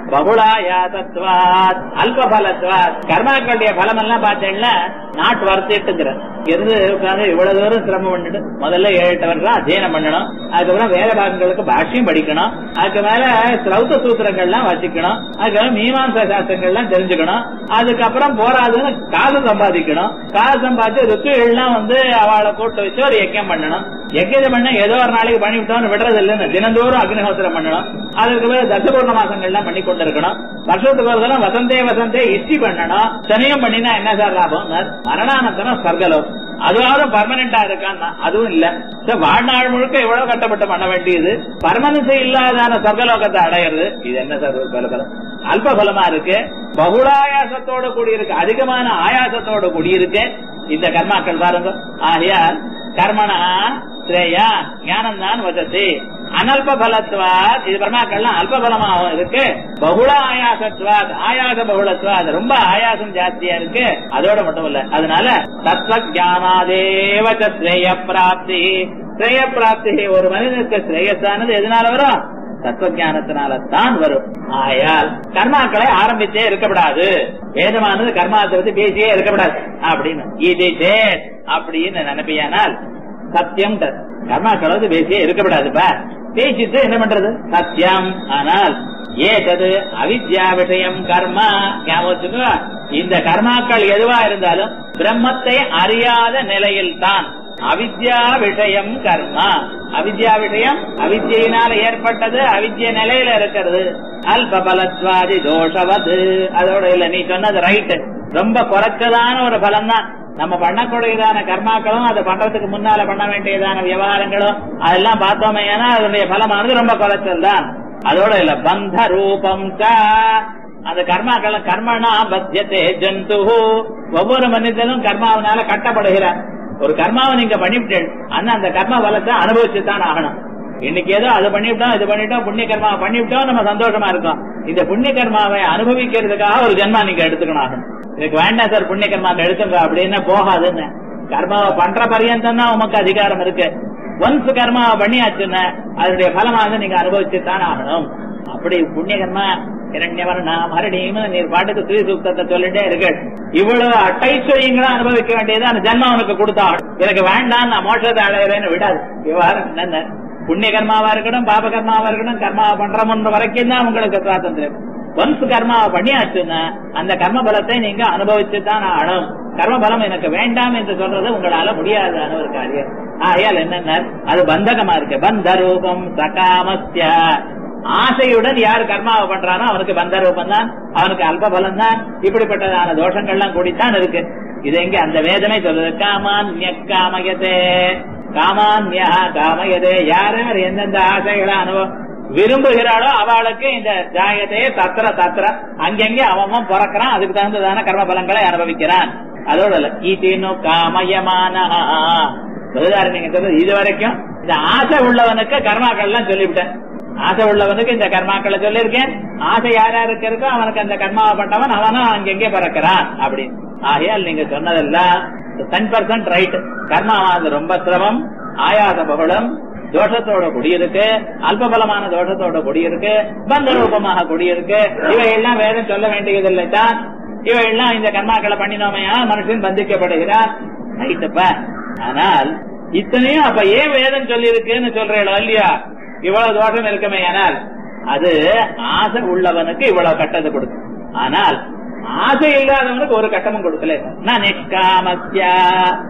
பகுளாயாசத்வாத் அல்ப பலத்வாத் கர்மாக்களுடைய பலம் எல்லாம் பார்த்தேன்னா நாட் வர்த்திட்டுங்கிற இருந்து உட்கார்ந்து இவ்வளவு தூரம் சிரமம் பண்ணிட்டு முதல்ல ஏழு எட்டு வருஷம் அத்தியனம் பண்ணணும் அதுக்கப்புறம் வேத பாகங்களுக்கு பாஷ்யம் படிக்கணும் அதுக்கு மேல சிரௌத்த சூத்திரங்கள்லாம் வச்சுக்கணும் அதுக்கப்புறம் மீமாம்ச சாஸ்திரங்கள்லாம் தெரிஞ்சுக்கணும் அதுக்கப்புறம் போராதுன்னு காசு சம்பாதிக்கணும் காசு சம்பாதிச்சு ருத்துகள்லாம் வந்து அவளை கூட்டு வச்சு ஒரு யஜ்யம் பண்ணணும் யஜ்யத்தை பண்ண ஏதோ ஒரு நாளைக்கு பண்ணிவிட்டோம்னு விடுறது இல்லைன்னு தினந்தோறும் அக்னிஹோத்திரம் பண்ணணும் அதுக்கு மேல தசபூர்ண மாசங்கள்லாம் பண்ணி கொண்டிருக்கணும் வருஷத்துக்கு ஒரு தரம் வசந்தே வசந்தே இஷ்டி பண்ணணும் சனியம் பண்ணினா என்ன சார் லாபம் மரணானந்தரம் ஸ்வர்கலோகம் அதுவாவது பர்மனண்டா இருக்கான்னா அதுவும் இல்ல சரி, வாழ்நாள் முழுக்க எவ்வளவு கட்டப்பட்டு பண்ண வேண்டியது பர்மனன்ஸ் இல்லாதான சொர்க்கலோகத்தை அடையிறது இது என்ன சார் ஒரு பலபலம் அல்ப பலமா இருக்கு பகுளாயாசத்தோட கூடியிருக்கு அதிகமான ஆயாசத்தோட கூடியிருக்கு இந்த கர்மாக்கள் பாருங்க ஆகையால் கர்மனா ஸ்ரேயா ஞானம் தான் வசதி அனல்ப பலத்வாத் இது கர்மாக்கள்லாம் அல்ப பலமாகவும் இருக்கு பகுள ஆயாசத்வாத் ஆயாச பகுளத்வாத் ரொம்ப ஆயாசம் ஜாஸ்தியா இருக்கு அதோட மட்டும் இல்ல அதனால தத்துவ ஜானாதேவ ஸ்ரேய பிராப்தி ஸ்ரேய பிராப்தி ஒரு மனிதனுக்கு ஸ்ரேயஸானது எதனால வரும் தத்துவ ஞானத்தினால தான் வரும் ஆயால் கர்மாக்களை ஆரம்பிச்சே இருக்கக்கூடாது வேதமானது கர்மாத்தை பத்தி பேசியே இருக்கக்கூடாது அப்படின்னு இது சேத் அப்படின்னு நினைப்பியானால் சத்தியம் தத். கர்மாக்களை வந்து பேசியே இருக்கக்கூடாதுப்பா பேசிட்டு என்ன பண்றது சத்தியம் ஆனால் ஏதது அவித்யா விஷயம் கர்மா ஞாபகம் வச்சுக்கோ. இந்த கர்மாக்கள் எதுவா இருந்தாலும் பிரம்மத்தை அறியாத நிலையில் தான் அவித்யா விஷயம் கர்மா அவித்யா விஷயம் அவித்யினால ஏற்பட்டது அவித்ய நிலையில இருக்கிறது அல்ப பலத்வாதி தோஷவது அதோட இல்ல நீ சொன்னது ரைட் ரொம்ப குறைச்சதான ஒரு பலம் தான் நம்ம பண்ணக்கூடியதான கர்மாக்களும் அதை பண்றதுக்கு முன்னால பண்ண வேண்டியதான விவகாரங்களும் அதெல்லாம் பார்த்தோமே ஏன்னா அதனுடைய பலமானது ரொம்ப குறைச்சல் தான் அதோட இல்ல பந்த ரூபம் ச அந்த கர்மாக்கள் கர்மனா பத்தியத்தே ஜந்து ஒவ்வொரு மனிதனும் கர்மாவினால கட்டப்படுகிறார் ஒரு கர்மாவை நீங்க பண்ணிவிட்டேன் ஆனா அந்த கர்ம பலத்தை அனுபவிச்சுதான் ஆகணும் இன்னைக்கு ஏதோ அது பண்ணிவிட்டோம் இது பண்ணிட்டோம் புண்ணிய கர்மாவை பண்ணிவிட்டோம் நம்ம சந்தோஷமா இருக்கோம் இந்த புண்ணிய கர்மாவை அனுபவிக்கிறதுக்காக ஒரு ஜென்மா நீங்க எடுத்துக்கணும் ஆகணும் எனக்கு வேண்டாம் சார் புண்ணிய கர்மாவை எடுத்துங்க அப்படின்னா போகாதுன்னு கர்மாவை பண்ற பரியந்தம் தான் உமக்கு அதிகாரம் இருக்கு ஒன்ஸ் கர்மாவை பண்ணியாச்சுன்னா அதனுடைய பலமாக நீங்க அனுபவிச்சுத்தான் ஆகணும் அப்படி புண்ணிய கர்மா இரண்யவர்ணா மறுபடியும் நீர் பாட்டுக்கு ஸ்ரீ சூக்தத்தை சொல்லிட்டே இருக்கு இவ்வளவு அட்டைஸ்வரியங்களும் அனுபவிக்க வேண்டியது அந்த ஜென்மம் உனக்கு கொடுத்தா எனக்கு வேண்டாம் நான் மோட்சத்தை அடையிறேன்னு விடாது விவகாரம் என்னென்ன புண்ணிய கர்மாவா இருக்கட்டும் பாப கர்மாவா இருக்கட்டும் கர்மாவை பண்றோம்ன்ற வரைக்கும் தான் உங்களுக்கு சுவாதந்திரம் ஒன்ஸ் கர்மாவை பண்ணியாச்சுன்னா அந்த கர்ம பலத்தை நீங்க அனுபவிச்சு தான் ஆகணும் கர்ம பலம் எனக்கு வேண்டாம் என்று சொல்றது உங்களால முடியாதான ஒரு காரியம் ஆகையால் என்னென்ன அது பந்தகமா இருக்கு பந்த ரூபம் சகாமஸ்ய ஆசையுடன் யார் கர்மாவை பண்றானோ அவனுக்கு பந்த ரூபம் தான் அவனுக்கு அல்ப பலம் தான் இப்படிப்பட்டதான தோஷங்கள்லாம் கூடித்தான் இருக்கு இது எங்க அந்த வேதனை சொல்றது காமான்ய காமயதே காமான்யா காமயதே யார் யார் எந்தெந்த ஆசைகளை அனுபவம் விரும்புகிறாளோ அவளுக்கு இந்த ஜாயத்தையே தத்திர தத்திர அங்கங்கே அவன் பிறக்கிறான் அதுக்கு தகுந்ததான கர்ம பலங்களை அனுபவிக்கிறான் அதோட இல்ல ஈட்டினு காமயமான நீங்க சொல்றது இது வரைக்கும் இந்த ஆசை உள்ளவனுக்கு கர்மாக்கள் எல்லாம் சொல்லிவிட்டேன் ஆசை உள்ளவனுக்கு இந்த கர்மாக்களை சொல்லியிருக்கேன் ஆசை யார் யாருக்கு இருக்கோ அவனுக்கு அந்த கர்மாவை பண்றவன் அவனும் அங்கெங்கே பிறக்கிறான் அப்படின்னு ஆகையால் நீங்க சொன்னதெல்லாம் டென் பர்சன்ட் ரைட் கர்மாவானது ரொம்ப சிரமம் ஆயாச பகலம் தோஷத்தோட குடியிருக்கு அல்பபலமான தோஷத்தோட குடியிருக்கு பந்த ரூபமாக குடியிருக்கு இவையெல்லாம் வேதம் சொல்ல வேண்டியதில்லை தான் இவையெல்லாம் இந்த கர்மாக்களை பண்ணினோமையா மனுஷன் பந்திக்கப்படுகிறார் ரைட்டுப்பா ஆனால் இத்தனையும் அப்ப ஏன் வேதம் சொல்லி இருக்குன்னு சொல்றீங்களோ இல்லையா இவ்வளவு தோஷம் இருக்குமே ஆனால் அது ஆசை உள்ளவனுக்கு இவ்வளவு கட்டத்தை கொடுக்கும் ஆனால் ஆசை இல்லாதவனுக்கு ஒரு கட்டமும் கொடுக்கல நான் நிஷ்காமஸ்யா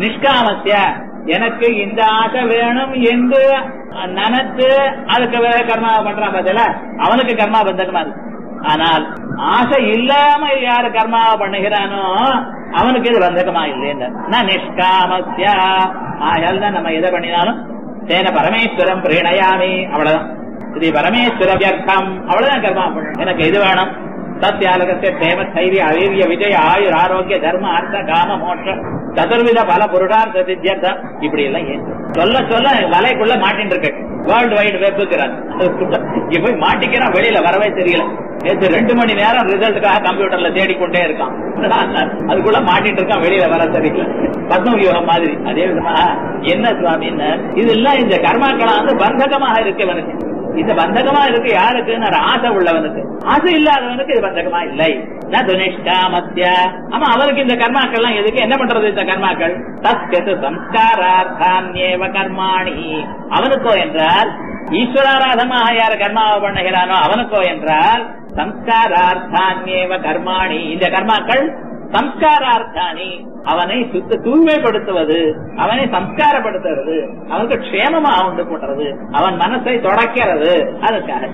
நிஷ்காமத்திய எனக்கு இந்த ஆசை வேணும் என்று நினைத்து அதுக்கு வேற கர்மா பண்றான் பார்த்தல அவனுக்கு கர்மா பந்தகமா இருக்கு ஆனால் ஆசை இல்லாம யாரு கர்மாவை பண்ணுகிறானோ அவனுக்கு இது பந்தகமா இல்லைன்னு நிஷ்காமத்தியா ஆயால் தான் நம்ம எதை பண்ணினாலும் தேன பரமேஸ்வரம் பிரீணயாமி அவ்வளவுதான் இது பரமேஸ்வர வியர்த்தம் அவ்வளவுதான் கர்மா பண்ணணும் எனக்கு இது வேணும் சத்தியாலகத்தை பிரேம தைரிய அவீரிய விஜய ஆயுர் ஆரோக்கிய தர்ம அர்த்த காம மோட்ச சதுர்வித பல புருஷார்த்த சித்தியர்த்தம் இப்படி எல்லாம் ஏன் சொல்ல சொல்ல வலைக்குள்ள மாட்டின்னு இருக்கு வேர்ல்டு வைடு வெப்புக்கிறான் இங்க போய் மாட்டிக்கிறான் வெளியில வரவே தெரியல நேற்று ரெண்டு மணி நேரம் ரிசல்ட்டுக்காக கம்ப்யூட்டர்ல தேடிக்கொண்டே இருக்கான் அதுக்குள்ள மாட்டிட்டு இருக்கான் வெளியில வர தெரியல பத்ம வியூகம் மாதிரி அதே விதமா என்ன சுவாமின்னு இதெல்லாம் இந்த கர்மாக்களா வந்து பந்தகமாக இருக்கவனுக்கு இந்த பந்தகமா இருக்கு யாருக்குன்னு ஆசை உள்ளவனுக்கு ஆசை இல்லாதவனுக்கு இது பந்தகமா இல்லை துனிஷ்டாமத்திய ஆமா அவருக்கு இந்த கர்மாக்கள்லாம் எதுக்கு என்ன பண்றது இந்த கர்மாக்கள் தஸ்கத்து சம்ஸ்காரார்த்தான்யேவ கர்மாணி அவனுக்கோ என்றால் ஈஸ்வராராதமாக யார் கர்மாவை பண்ணுகிறானோ அவனுக்கோ என்றால் சம்ஸ்காரார்த்தான்யேவ கர்மாணி இந்த கர்மாக்கள் சம்ஸ்காரார்த்தானி அவனை சுத்த தூய்மைப்படுத்துவது அவனை சம்ஸ்காரப்படுத்துறது அவனுக்கு க்ஷேமமா உண்டு போடுறது அவன் மனசை தொடக்கிறது அதுக்காக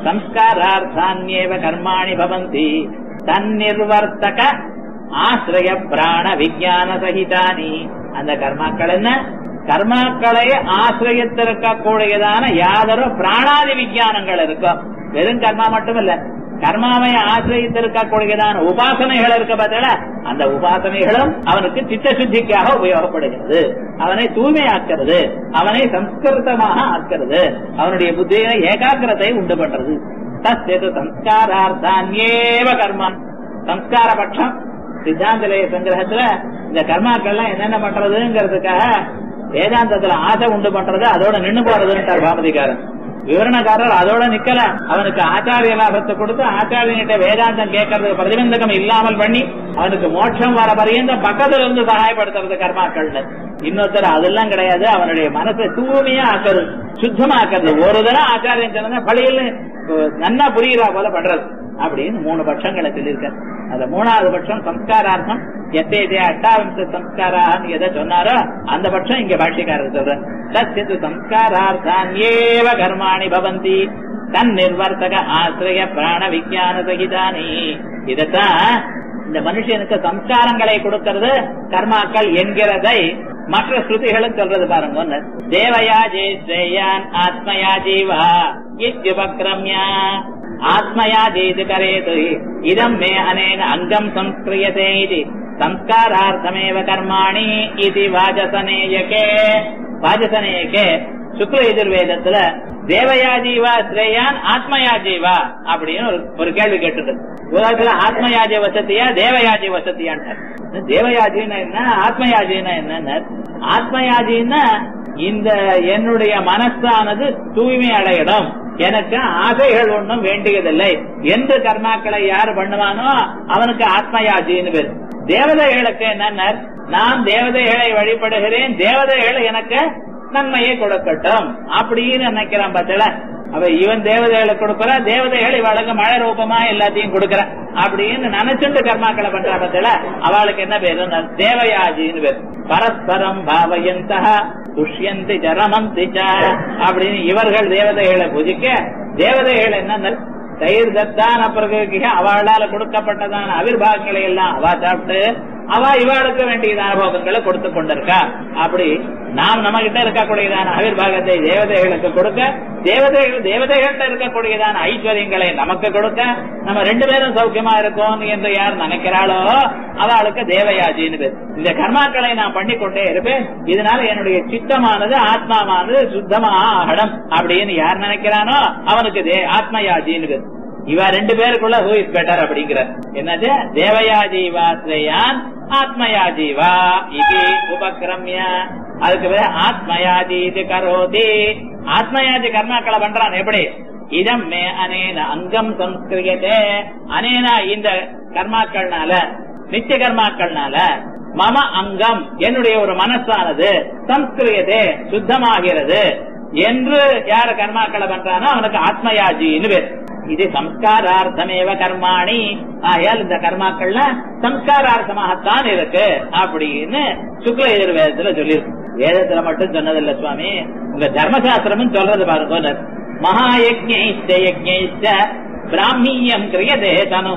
சம்ஸ்காரார்த்தான்யேவ கர்மாணி பவந்தி தன்னிர்வர்த்தக ஆசிரிய பிராண விஜயான சகிதானி அந்த கர்மாக்கள் என்ன கர்மாக்களை ஆசிரியத்திருக்கக்கூடியதான யாதொரு பிராணாதி விஜயானங்கள் இருக்கும் வெறும் கர்மா மட்டும் இல்ல கர்மாவை ஆசிரியத்திருக்கக்கூடியதான உபாசனைகள் இருக்க பார்த்தல அந்த உபாசனைகளும் அவனுக்கு சித்த சுத்திக்காக உபயோகப்படுகிறது அவனை தூய்மையாக்கிறது அவனை சம்ஸ்கிருதமாக ஆக்கிறது அவனுடைய புத்தியில ஏகாகிரத்தை உண்டு பண்றது தஸ்து சம்ஸ்காரார்த்தான்யேவ கர்மம் சம்ஸ்கார பட்சம் சித்தாந்தலய சங்கிரகத்துல இந்த கர்மாக்கள்லாம் என்னென்ன பண்றதுங்கிறதுக்காக வேதாந்தத்துல ஆசை உண்டு பண்றது அதோட நின்னு போறதுன்னு பாமதிக்காரன் விவரணக்காரர் அதோட நிக்கல அவனுக்கு ஆச்சாரிய லாபத்தை கொடுத்து ஆச்சாரியன்கிட்ட வேதாந்தம் கேட்கறதுக்கு பிரதிபந்தகம் இல்லாமல் பண்ணி அவனுக்கு மோட்சம் வர பரியந்த பக்கத்துல இருந்து சகாயப்படுத்துறது கர்மாக்கள் இன்னொருத்தர் அதெல்லாம் கிடையாது அவனுடைய மனசை தூய்மையா ஆக்கிறது சுத்தமா ஆக்கிறது ஒரு தடவை ஆச்சாரியன் சொன்னா பழியில் நன்னா புரியுறா போல பண்றது அப்படின்னு மூணு பட்சங்களை சொல்லியிருக்காரு அந்த மூணாவது பட்சம் சம்ஸ்காரார்த்தம் எத்தே அட்டாவம்ச சம்ஸ்காரான்னு எதை சொன்னாரோ அந்த பட்சம் இங்க பாஷ்யக்காரர் சொல்ற தத்து சம்ஸ்காரார்த்தான் ஏவ கர்மாணி பவந்தி தன் நிர்வர்த்தக ஆசிரிய பிராண விஜயான சகிதானி இதத்தான் இந்த மனுஷனுக்கு சம்ஸ்காரங்களை கொடுக்கிறது கர்மாக்கள் என்கிறதை மற்ற ஸ்ருதிகளும் சொல்றது பாருங்க தேவயா ஜெயஸ்ரேயான் ஆத்மயா ஜீவா இத்யுபக்ரம்யா ஆத்மயா ஜெயிது கரேது இதம் மே அனேன அங்கம் சம்ஸ்கிரியதே இது சம்ஸ்காரார்த்தமேவ கர்மாணி இது வாஜசனேயகே வாஜசனேயகே சுக்ல எதிர்வேதத்துல தேவயா ஜீவா ஸ்ரேயான் ஆத்மயா ஜீவா அப்படின்னு ஒரு ஒரு கேள்வி கேட்டுது உலகத்துல ஆத்மயாஜி வசதியா தேவயாஜி வசதியான்ட்டார் தேவயாஜின்னா என்ன ஆத்மயாஜின்னா என்ன ஆத்மயாஜின்னா இந்த என்னுடைய மனசானது தூய்மை அடையிடும் எனக்கு ஆசைகள் ஒன்றும் வேண்டியதில்லை எந்த கர்மாக்களை யார் பண்ணுவானோ அவனுக்கு ஆத்மயாஜின்னு பேர் தேவதைகளுக்கு என்ன நான் தேவதைகளை வழிபடுகிறேன் தேவதைகள் எனக்கு நன்மையை கொடுக்கட்டும் அப்படின்னு நினைக்கிறான் பார்த்தல அவ இவன் தேவதைகளை கொடுக்கற தேவதைகள் இவளுக்கு மழை ரூபமா எல்லாத்தையும் கொடுக்கற அப்படின்னு நினைச்சுட்டு கர்மாக்களை பண்றா பத்தில அவளுக்கு என்ன பேரு தேவயாஜின்னு பேர் பரஸ்பரம் பாவயந்தா துஷ்யந்தி ஜரமந்தி அப்படின்னு இவர்கள் தேவதைகளை பூஜிக்க தேவதைகள் என்ன தயிர் தத்தான பிறகு அவளால கொடுக்கப்பட்டதான அவிர்வாகங்களை எல்லாம் அவ சாப்பிட்டு அவ இவாளுக்கு வேண்டியதான போகங்களை கொடுத்து கொண்டிருக்கா அப்படி நாம் நம்ம கிட்ட இருக்கக்கூடியதான அவிர்வாகத்தை தேவதைகளுக்கு கொடுக்க தேவதைகள் தேவதைகள்கிட்ட இருக்கக்கூடியதான ஐஸ்வர்யங்களை நமக்கு கொடுக்க நம்ம ரெண்டு பேரும் சௌக்கியமா இருக்கோம் என்று யார் நினைக்கிறாளோ அவளுக்கு தேவயாஜின்னு பேர் இந்த கர்மாக்களை நான் பண்ணி கொண்டே இருப்பேன் இதனால என்னுடைய சித்தமானது ஆத்மாவானது சுத்தமா ஆகணும் அப்படின்னு யார் நினைக்கிறானோ அவனுக்கு தே ஆத்மயாஜின்னு பேர் இவ ரெண்டு பேருக்குள்ள ஹூ இஸ் பெட்டர் அப்படிங்கிற என்னது தேவயாஜீவா ஸ்ரேயான் ஆத்மயாஜீவா இது உபக்கிரமிய அதுக்கு பேர் ஆத்மயாஜி இது கரோதி ஆத்மயாஜி கர்மாக்களை பண்றான் எப்படி இதம் மே அனேன அங்கம் சம்ஸ்கிரியதே அனேனா இந்த கர்மாக்கள்னால நித்திய கர்மாக்கள்னால மம அங்கம் என்னுடைய ஒரு மனசானது சம்ஸ்கிரியதே சுத்தமாகிறது என்று யார கர்மாக்களை பண்றானோ அவனுக்கு ஆத்மயாஜின்னு பேர் இது சம்ஸ்காரார்த்தமேவ கர்மாணி ஆகையால் இந்த கர்மாக்கள்லாம் சம்ஸ்காரார்த்தமாகத்தான் இருக்கு அப்படின்னு சுக்ல எதிர்வேதத்துல சொல்லியிருக்கு வேதத்துல மட்டும் சொன்னதில்ல சுவாமி உங்க தர்மசாஸ்திரமும் சொல்றது பாருங்க மகாயஜ்ஞைச்ச யஜ்ஞைச்ச பிராமியம் கிரியதே தனு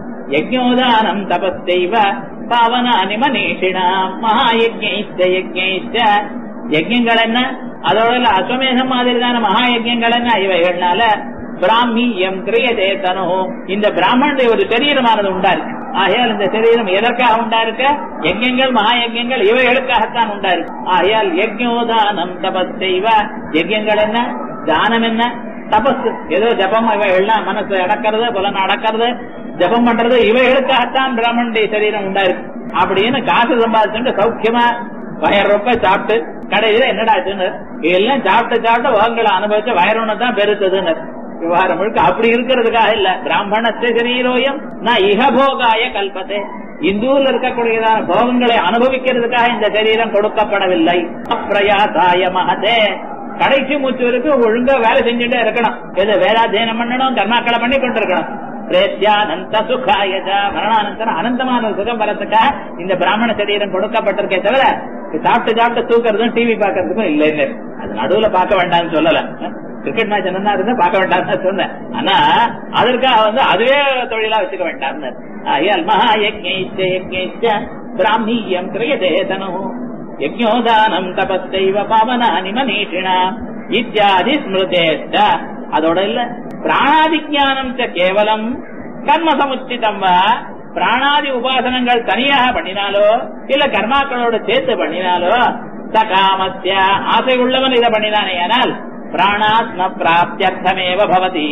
யஜ்ஞோதானம் தபஸ்தைவ பாவனானி மனீஷிணாம் மகாயஜ்ஞைச்ச யஜ்ஞைச்ச யஜ்யங்கள் என்ன அதோட இல்ல அஸ்வமேதம் மாதிரிதான மகா யஜ்யங்கள் என்ன இவைகள்னால பிராமியம் கிரியதே தனு இந்த பிராமணனுடைய ஒரு சரீரமானது உண்டா இருக்கு ஆகையால் இந்த சரீரம் எதற்காக உண்டா இருக்க யஜ்யங்கள் மகா யஜ்யங்கள் இவைகளுக்காகத்தான் உண்டா இருக்கு ஆகையால் யஜ்யோதானம் தபஸ்தைவ யஜ்யங்கள் என்ன தானம் என்ன தபஸ் ஏதோ ஜபம் இவைகள்லாம் மனசு அடக்கிறது புலன் அடக்கிறது ஜபம் பண்றது இவைகளுக்காகத்தான் பிராமணுடைய சரீரம் உண்டா இருக்கு அப்படின்னு காசு சம்பாதிச்சுட்டு சௌக்கியமா வயர் ரொம்ப சாப்பிட்டு கடையில என்னடா ஆச்சுன்னு எல்லாம் சாப்பிட்டு சாப்பிட்டு வகங்களை அனுபவிச்ச வயரொன்னு தான் பெருத்ததுன்னு விவகாரம் முழுக்க அப்படி இருக்கிறதுக்காக இல்ல பிராமணஸ்த சரீரோயம் நான் இகபோகாய கல்பத்தே இந்தூர்ல இருக்கக்கூடியதான போகங்களை அனுபவிக்கிறதுக்காக இந்த சரீரம் கொடுக்கப்படவில்லை அப்பிரயாசாய மகதே கடைசி மூச்சு வரைக்கும் ஒழுங்கா வேலை செஞ்சுட்டே இருக்கணும் எது வேதாத்தியனம் பண்ணணும் கர்மாக்களை பண்ணி கொண்டு இருக்கணும் பிரேத்யானந்த சுகாயஜா மரணானந்தரம் அனந்தமான சுகம் வரத்துக்காக இந்த பிராமண சரீரம் கொடுக்கப்பட்டிருக்கே தவிர சாப்பிட்டு சாப்பிட்டு தூக்குறதும் டிவி பாக்குறதுக்கும் இல்ல இல்ல அது நடுவுல பார்க்க வேண்டாம்னு சொல்லல கிரிக்கெட் மேட்ச் என்ன இருந்தா பார்க்க வேண்டாம்னு சொன்னேன் ஆனா அதற்காக வந்து அதுவே தொழிலா வச்சுக்க வேண்டாம்னு ஆகையால் மகா யஜ்ஞைச்ச யஜ்ஞைச்ச பிராமியம் கிரியதே தனு யஜ்ஞோதானம் தபஸ்தைவ பாவனானி மனீஷிணா இத்தியாதி ஸ்மிருதேஷ்ட அதோட இல்ல பிராணாதி ஜானம் கேவலம் கர்ம சமுச்சிதம் வா பிராணாதி உபாசனங்கள் தனியாக பண்ணினாலோ இல்ல கர்மாக்களோட சேர்த்து பண்ணினாலோ சகாமத்திய ஆசை உள்ளவன் இதை பண்ணினானே ஆனால் பிராணாத்ம பிராப்தியர்த்தமேவ பவதி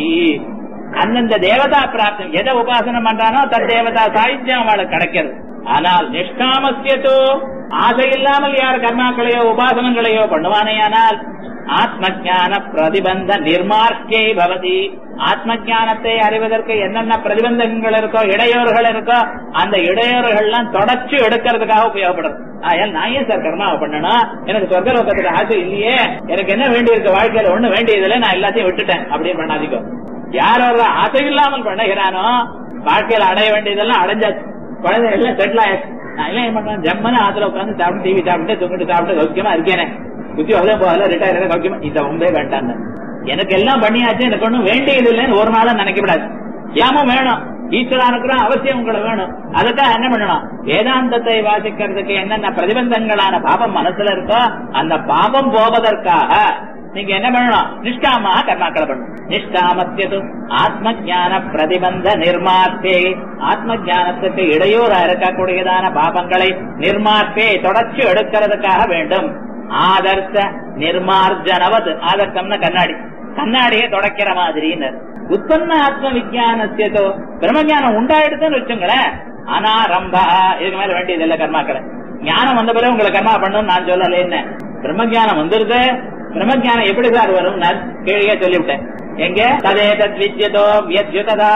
அந்தந்த தேவதா பிராப்தம் எதை உபாசனம் பண்றானோ தத் தேவதா சாயுத்தியம் அவளுக்கு கிடைக்கிறது ஆனால் நிஷ்காமசியத்தோ ஆசை இல்லாமல் யார் கர்மாக்களையோ உபாசனங்களையோ பண்ணுவானேயானால் ஆத்ம ஜான பிரதிபந்த நிர்மார்க்கே பவதி ஆத்ம ஜானத்தை அறிவதற்கு என்னென்ன பிரதிபந்தங்கள் இருக்கோ இடையூறுகள் இருக்கோ அந்த இடையூறுகள்லாம் தொடர்ச்சி எடுக்கிறதுக்காக உபயோகப்படுறது ஆயால் நான் ஏன் சார் கர்மாவை பண்ணணும் எனக்கு சொர்க்க லோகத்துக்கு ஆசை இல்லையே எனக்கு என்ன வேண்டி இருக்கு வாழ்க்கையில ஒண்ணு வேண்டியதுல நான் எல்லாத்தையும் விட்டுட்டேன் அப்படின்னு பண்ணாதீங்க யார் ஒரு ஆசை இல்லாமல் பண்ணுகிறானோ வாழ்க்கையில அடைய வேண்டியதெல்லாம் அடைஞ்சாச்சு குழந்தை எல்லாம் செட்டில் ஆயாச்சு நான் எல்லாம் என்ன பண்றேன் ஜம்மனு ஆத்துல உட்காந்து சாப்பிட்டு டிவி சாப்பிட்டு தூங்கிட்டு சாப்பிட்டு சௌக்கியமா இருக்கேனே உத்தியோகம் போகல ரிட்டையர் சௌக்கியமா இந்த ஒன்றே வேண்டான்னு எனக்கு எல்லாம் பண்ணியாச்சு எனக்கு ஒண்ணும் வேண்டியது இல்லைன்னு ஒரு நாளும் நினைக்கப்படாது ஏமும் வேணும் ஈஸ்வரானுக்குறம் அவசியம் உங்களை வேணும் அதுக்காக என்ன பண்ணணும் வேதாந்தத்தை வாசிக்கிறதுக்கு என்னென்ன பிரதிபந்தங்களான பாபம் மனசுல இருக்கோ அந்த பாபம் போவதற்காக நீங்க என்ன பண்ணணும் நிஷ்காமா கர்மாக்களை பண்ணணும் நிஷ்காமத்தியது ஆத்ம ஜான பிரதிபந்த நிர்மாத்தே ஆத்ம ஜானத்துக்கு இடையூறா இருக்கக்கூடியதான பாபங்களை நிர்மாத்தே தொடர்ச்சி எடுக்கிறதுக்காக வேண்டும் ஆதர்ச நிர்மார்ஜனவது ஆதர்சம்னா கண்ணாடி கண்ணாடியை தொடக்கிற மாதிரின்னு உத்தன்ன ஆத்ம விஜயானத்தியதோ பிரம்மஞானம் உண்டாயிடுதுன்னு வச்சுங்களேன் அனாரம்பா இதுக்கு மேல வேண்டியது இல்ல கர்மாக்களை ஞானம் வந்த பிறகு உங்களை கர்மா பண்ணணும் நான் சொல்லல என்ன பிரம்மஜானம் வந்துருது பிரம்மஜானம் எப்படி சார் வரும் நான் கேள்வியே சொல்லிவிட்டேன் எங்க ததே தத் வித்யதோ வியத்யுததா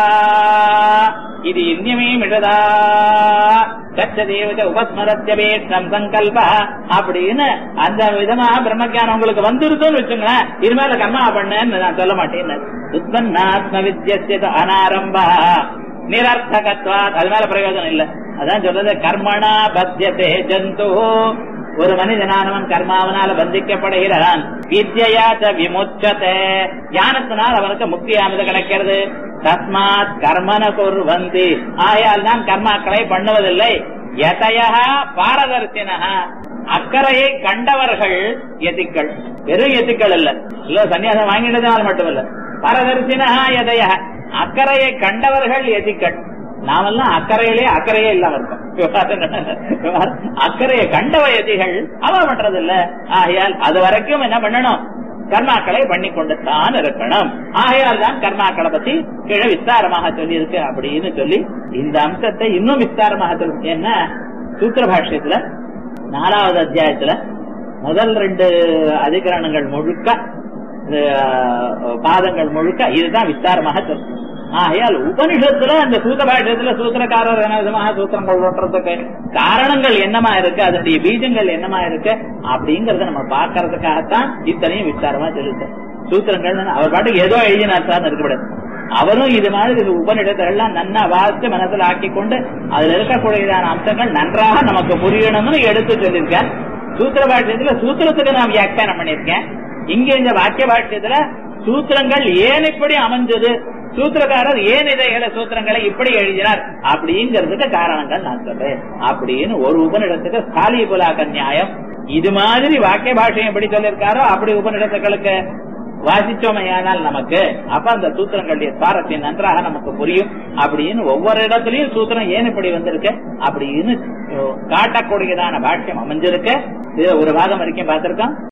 இது இன்னமே மிடதா கச்சதேவத உபஸ்மரத்யபேட்சம் சங்கல்ப அப்படின்னு அந்த விதமா பிரம்மஜானம் உங்களுக்கு வந்துருதுன்னு வச்சுங்களேன் இது மேல கர்மா பண்ணேன்னு நான் சொல்ல மாட்டேன் உத்பன்னாத்ம வித்யசியத அனாரம்பா நிரர்த்தகத்வாத் அது மேல பிரயோஜனம் இல்ல அதான் சொல்றது கர்மணா பத்தியதே ஜந்து ஒரு மனிதனானவன் கர்மாவனால பந்திக்கப்படுகிறான் வித்யாச்ச விமுச்சதே ஞானத்தினால் அவனுக்கு முக்தியானது கிடைக்கிறது தஸ்மாத் கர்மன குர்வந்தி ஆயால் தான் கர்மாக்களை பண்ணுவதில்லை எதையா பாரதர்சினஹா அக்கறையை கண்டவர்கள் எதிக்கள் வெறும் எதிக்கள் இல்ல இல்ல சன்னியாசம் வாங்கினதுனால மட்டுமல்ல பாரதர்சினஹா எதையா அக்கறையை கண்டவர்கள் எதிக்கள் நாமெல்லாம் அக்கறையிலே அக்கறையே இல்லாம இருக்கோம் அக்கறையை கண்டவ எதிகள் அவ பண்றது இல்ல ஆகையால் அது வரைக்கும் என்ன பண்ணணும் கர்மாக்களை பண்ணி கொண்டு தான் இருக்கணும் ஆகையால் தான் கர்மாக்களை பத்தி கீழே விஸ்தாரமாக சொல்லி இருக்கு அப்படின்னு சொல்லி இந்த அம்சத்தை இன்னும் விஸ்தாரமாக சொல்லு என்ன சூத்திர பாஷ்யத்துல நாலாவது அத்தியாயத்துல முதல் ரெண்டு அதிகரணங்கள் முழுக்க பாதங்கள் முழுக்க இதுதான் விஸ்தாரமாக சொல்லும் ஆகையால் உபனிஷத்துல அந்த சூத்த பாஷ்யத்துல சூத்திரக்காரர் என்ன விதமாக சூத்திரங்கள் ஓட்டுறதுக்கு காரணங்கள் என்னமா இருக்கு அதனுடைய பீஜங்கள் என்னமா இருக்கு அப்படிங்கறத நம்ம பாக்குறதுக்காகத்தான் இத்தனையும் விஸ்தாரமா சொல்லிட்டு சூத்திரங்கள் அவர் பாட்டுக்கு ஏதோ எழுதினார் சார் இருக்கக்கூடாது அவரும் இது மாதிரி உபநிடத்தெல்லாம் நன்னா வாசித்து மனசுல ஆக்கி கொண்டு அதுல இருக்கக்கூடியதான அம்சங்கள் நன்றாக நமக்கு புரியணும்னு எடுத்து சொல்லியிருக்கார் சூத்திர பாஷ்யத்துல சூத்திரத்துக்கு நான் வியாக்கியானம் பண்ணியிருக்கேன் இங்க இந்த வாக்கிய பாஷ்யத்துல சூத்திரங்கள் ஏன் இப்படி அமைஞ்சது சூத்திரக்காரர் ஏன் இதைகளை சூத்திரங்களை இப்படி எழுதினார் அப்படிங்கிறதுக்கு காரணங்கள் நான் சொல்றேன் அப்படின்னு ஒரு உபநிடத்துக்கு ஸ்தாலி புலாக்க நியாயம் இது மாதிரி வாக்கிய பாஷையும் எப்படி சொல்லியிருக்காரோ அப்படி உபநிடத்துக்களுக்கு வாசிச்சோமையானால் நமக்கு அப்ப அந்த சூத்திரங்களுடைய சுவாரஸ்யம் நன்றாக நமக்கு புரியும் அப்படின்னு ஒவ்வொரு இடத்துலயும் சூத்திரம் ஏன் இப்படி வந்திருக்கு அப்படின்னு காட்டக்கூடியதான பாஷ்யம் அமைஞ்சிருக்கு இது ஒரு வாதம் வரைக்கும் பார்த்திருக்கோம்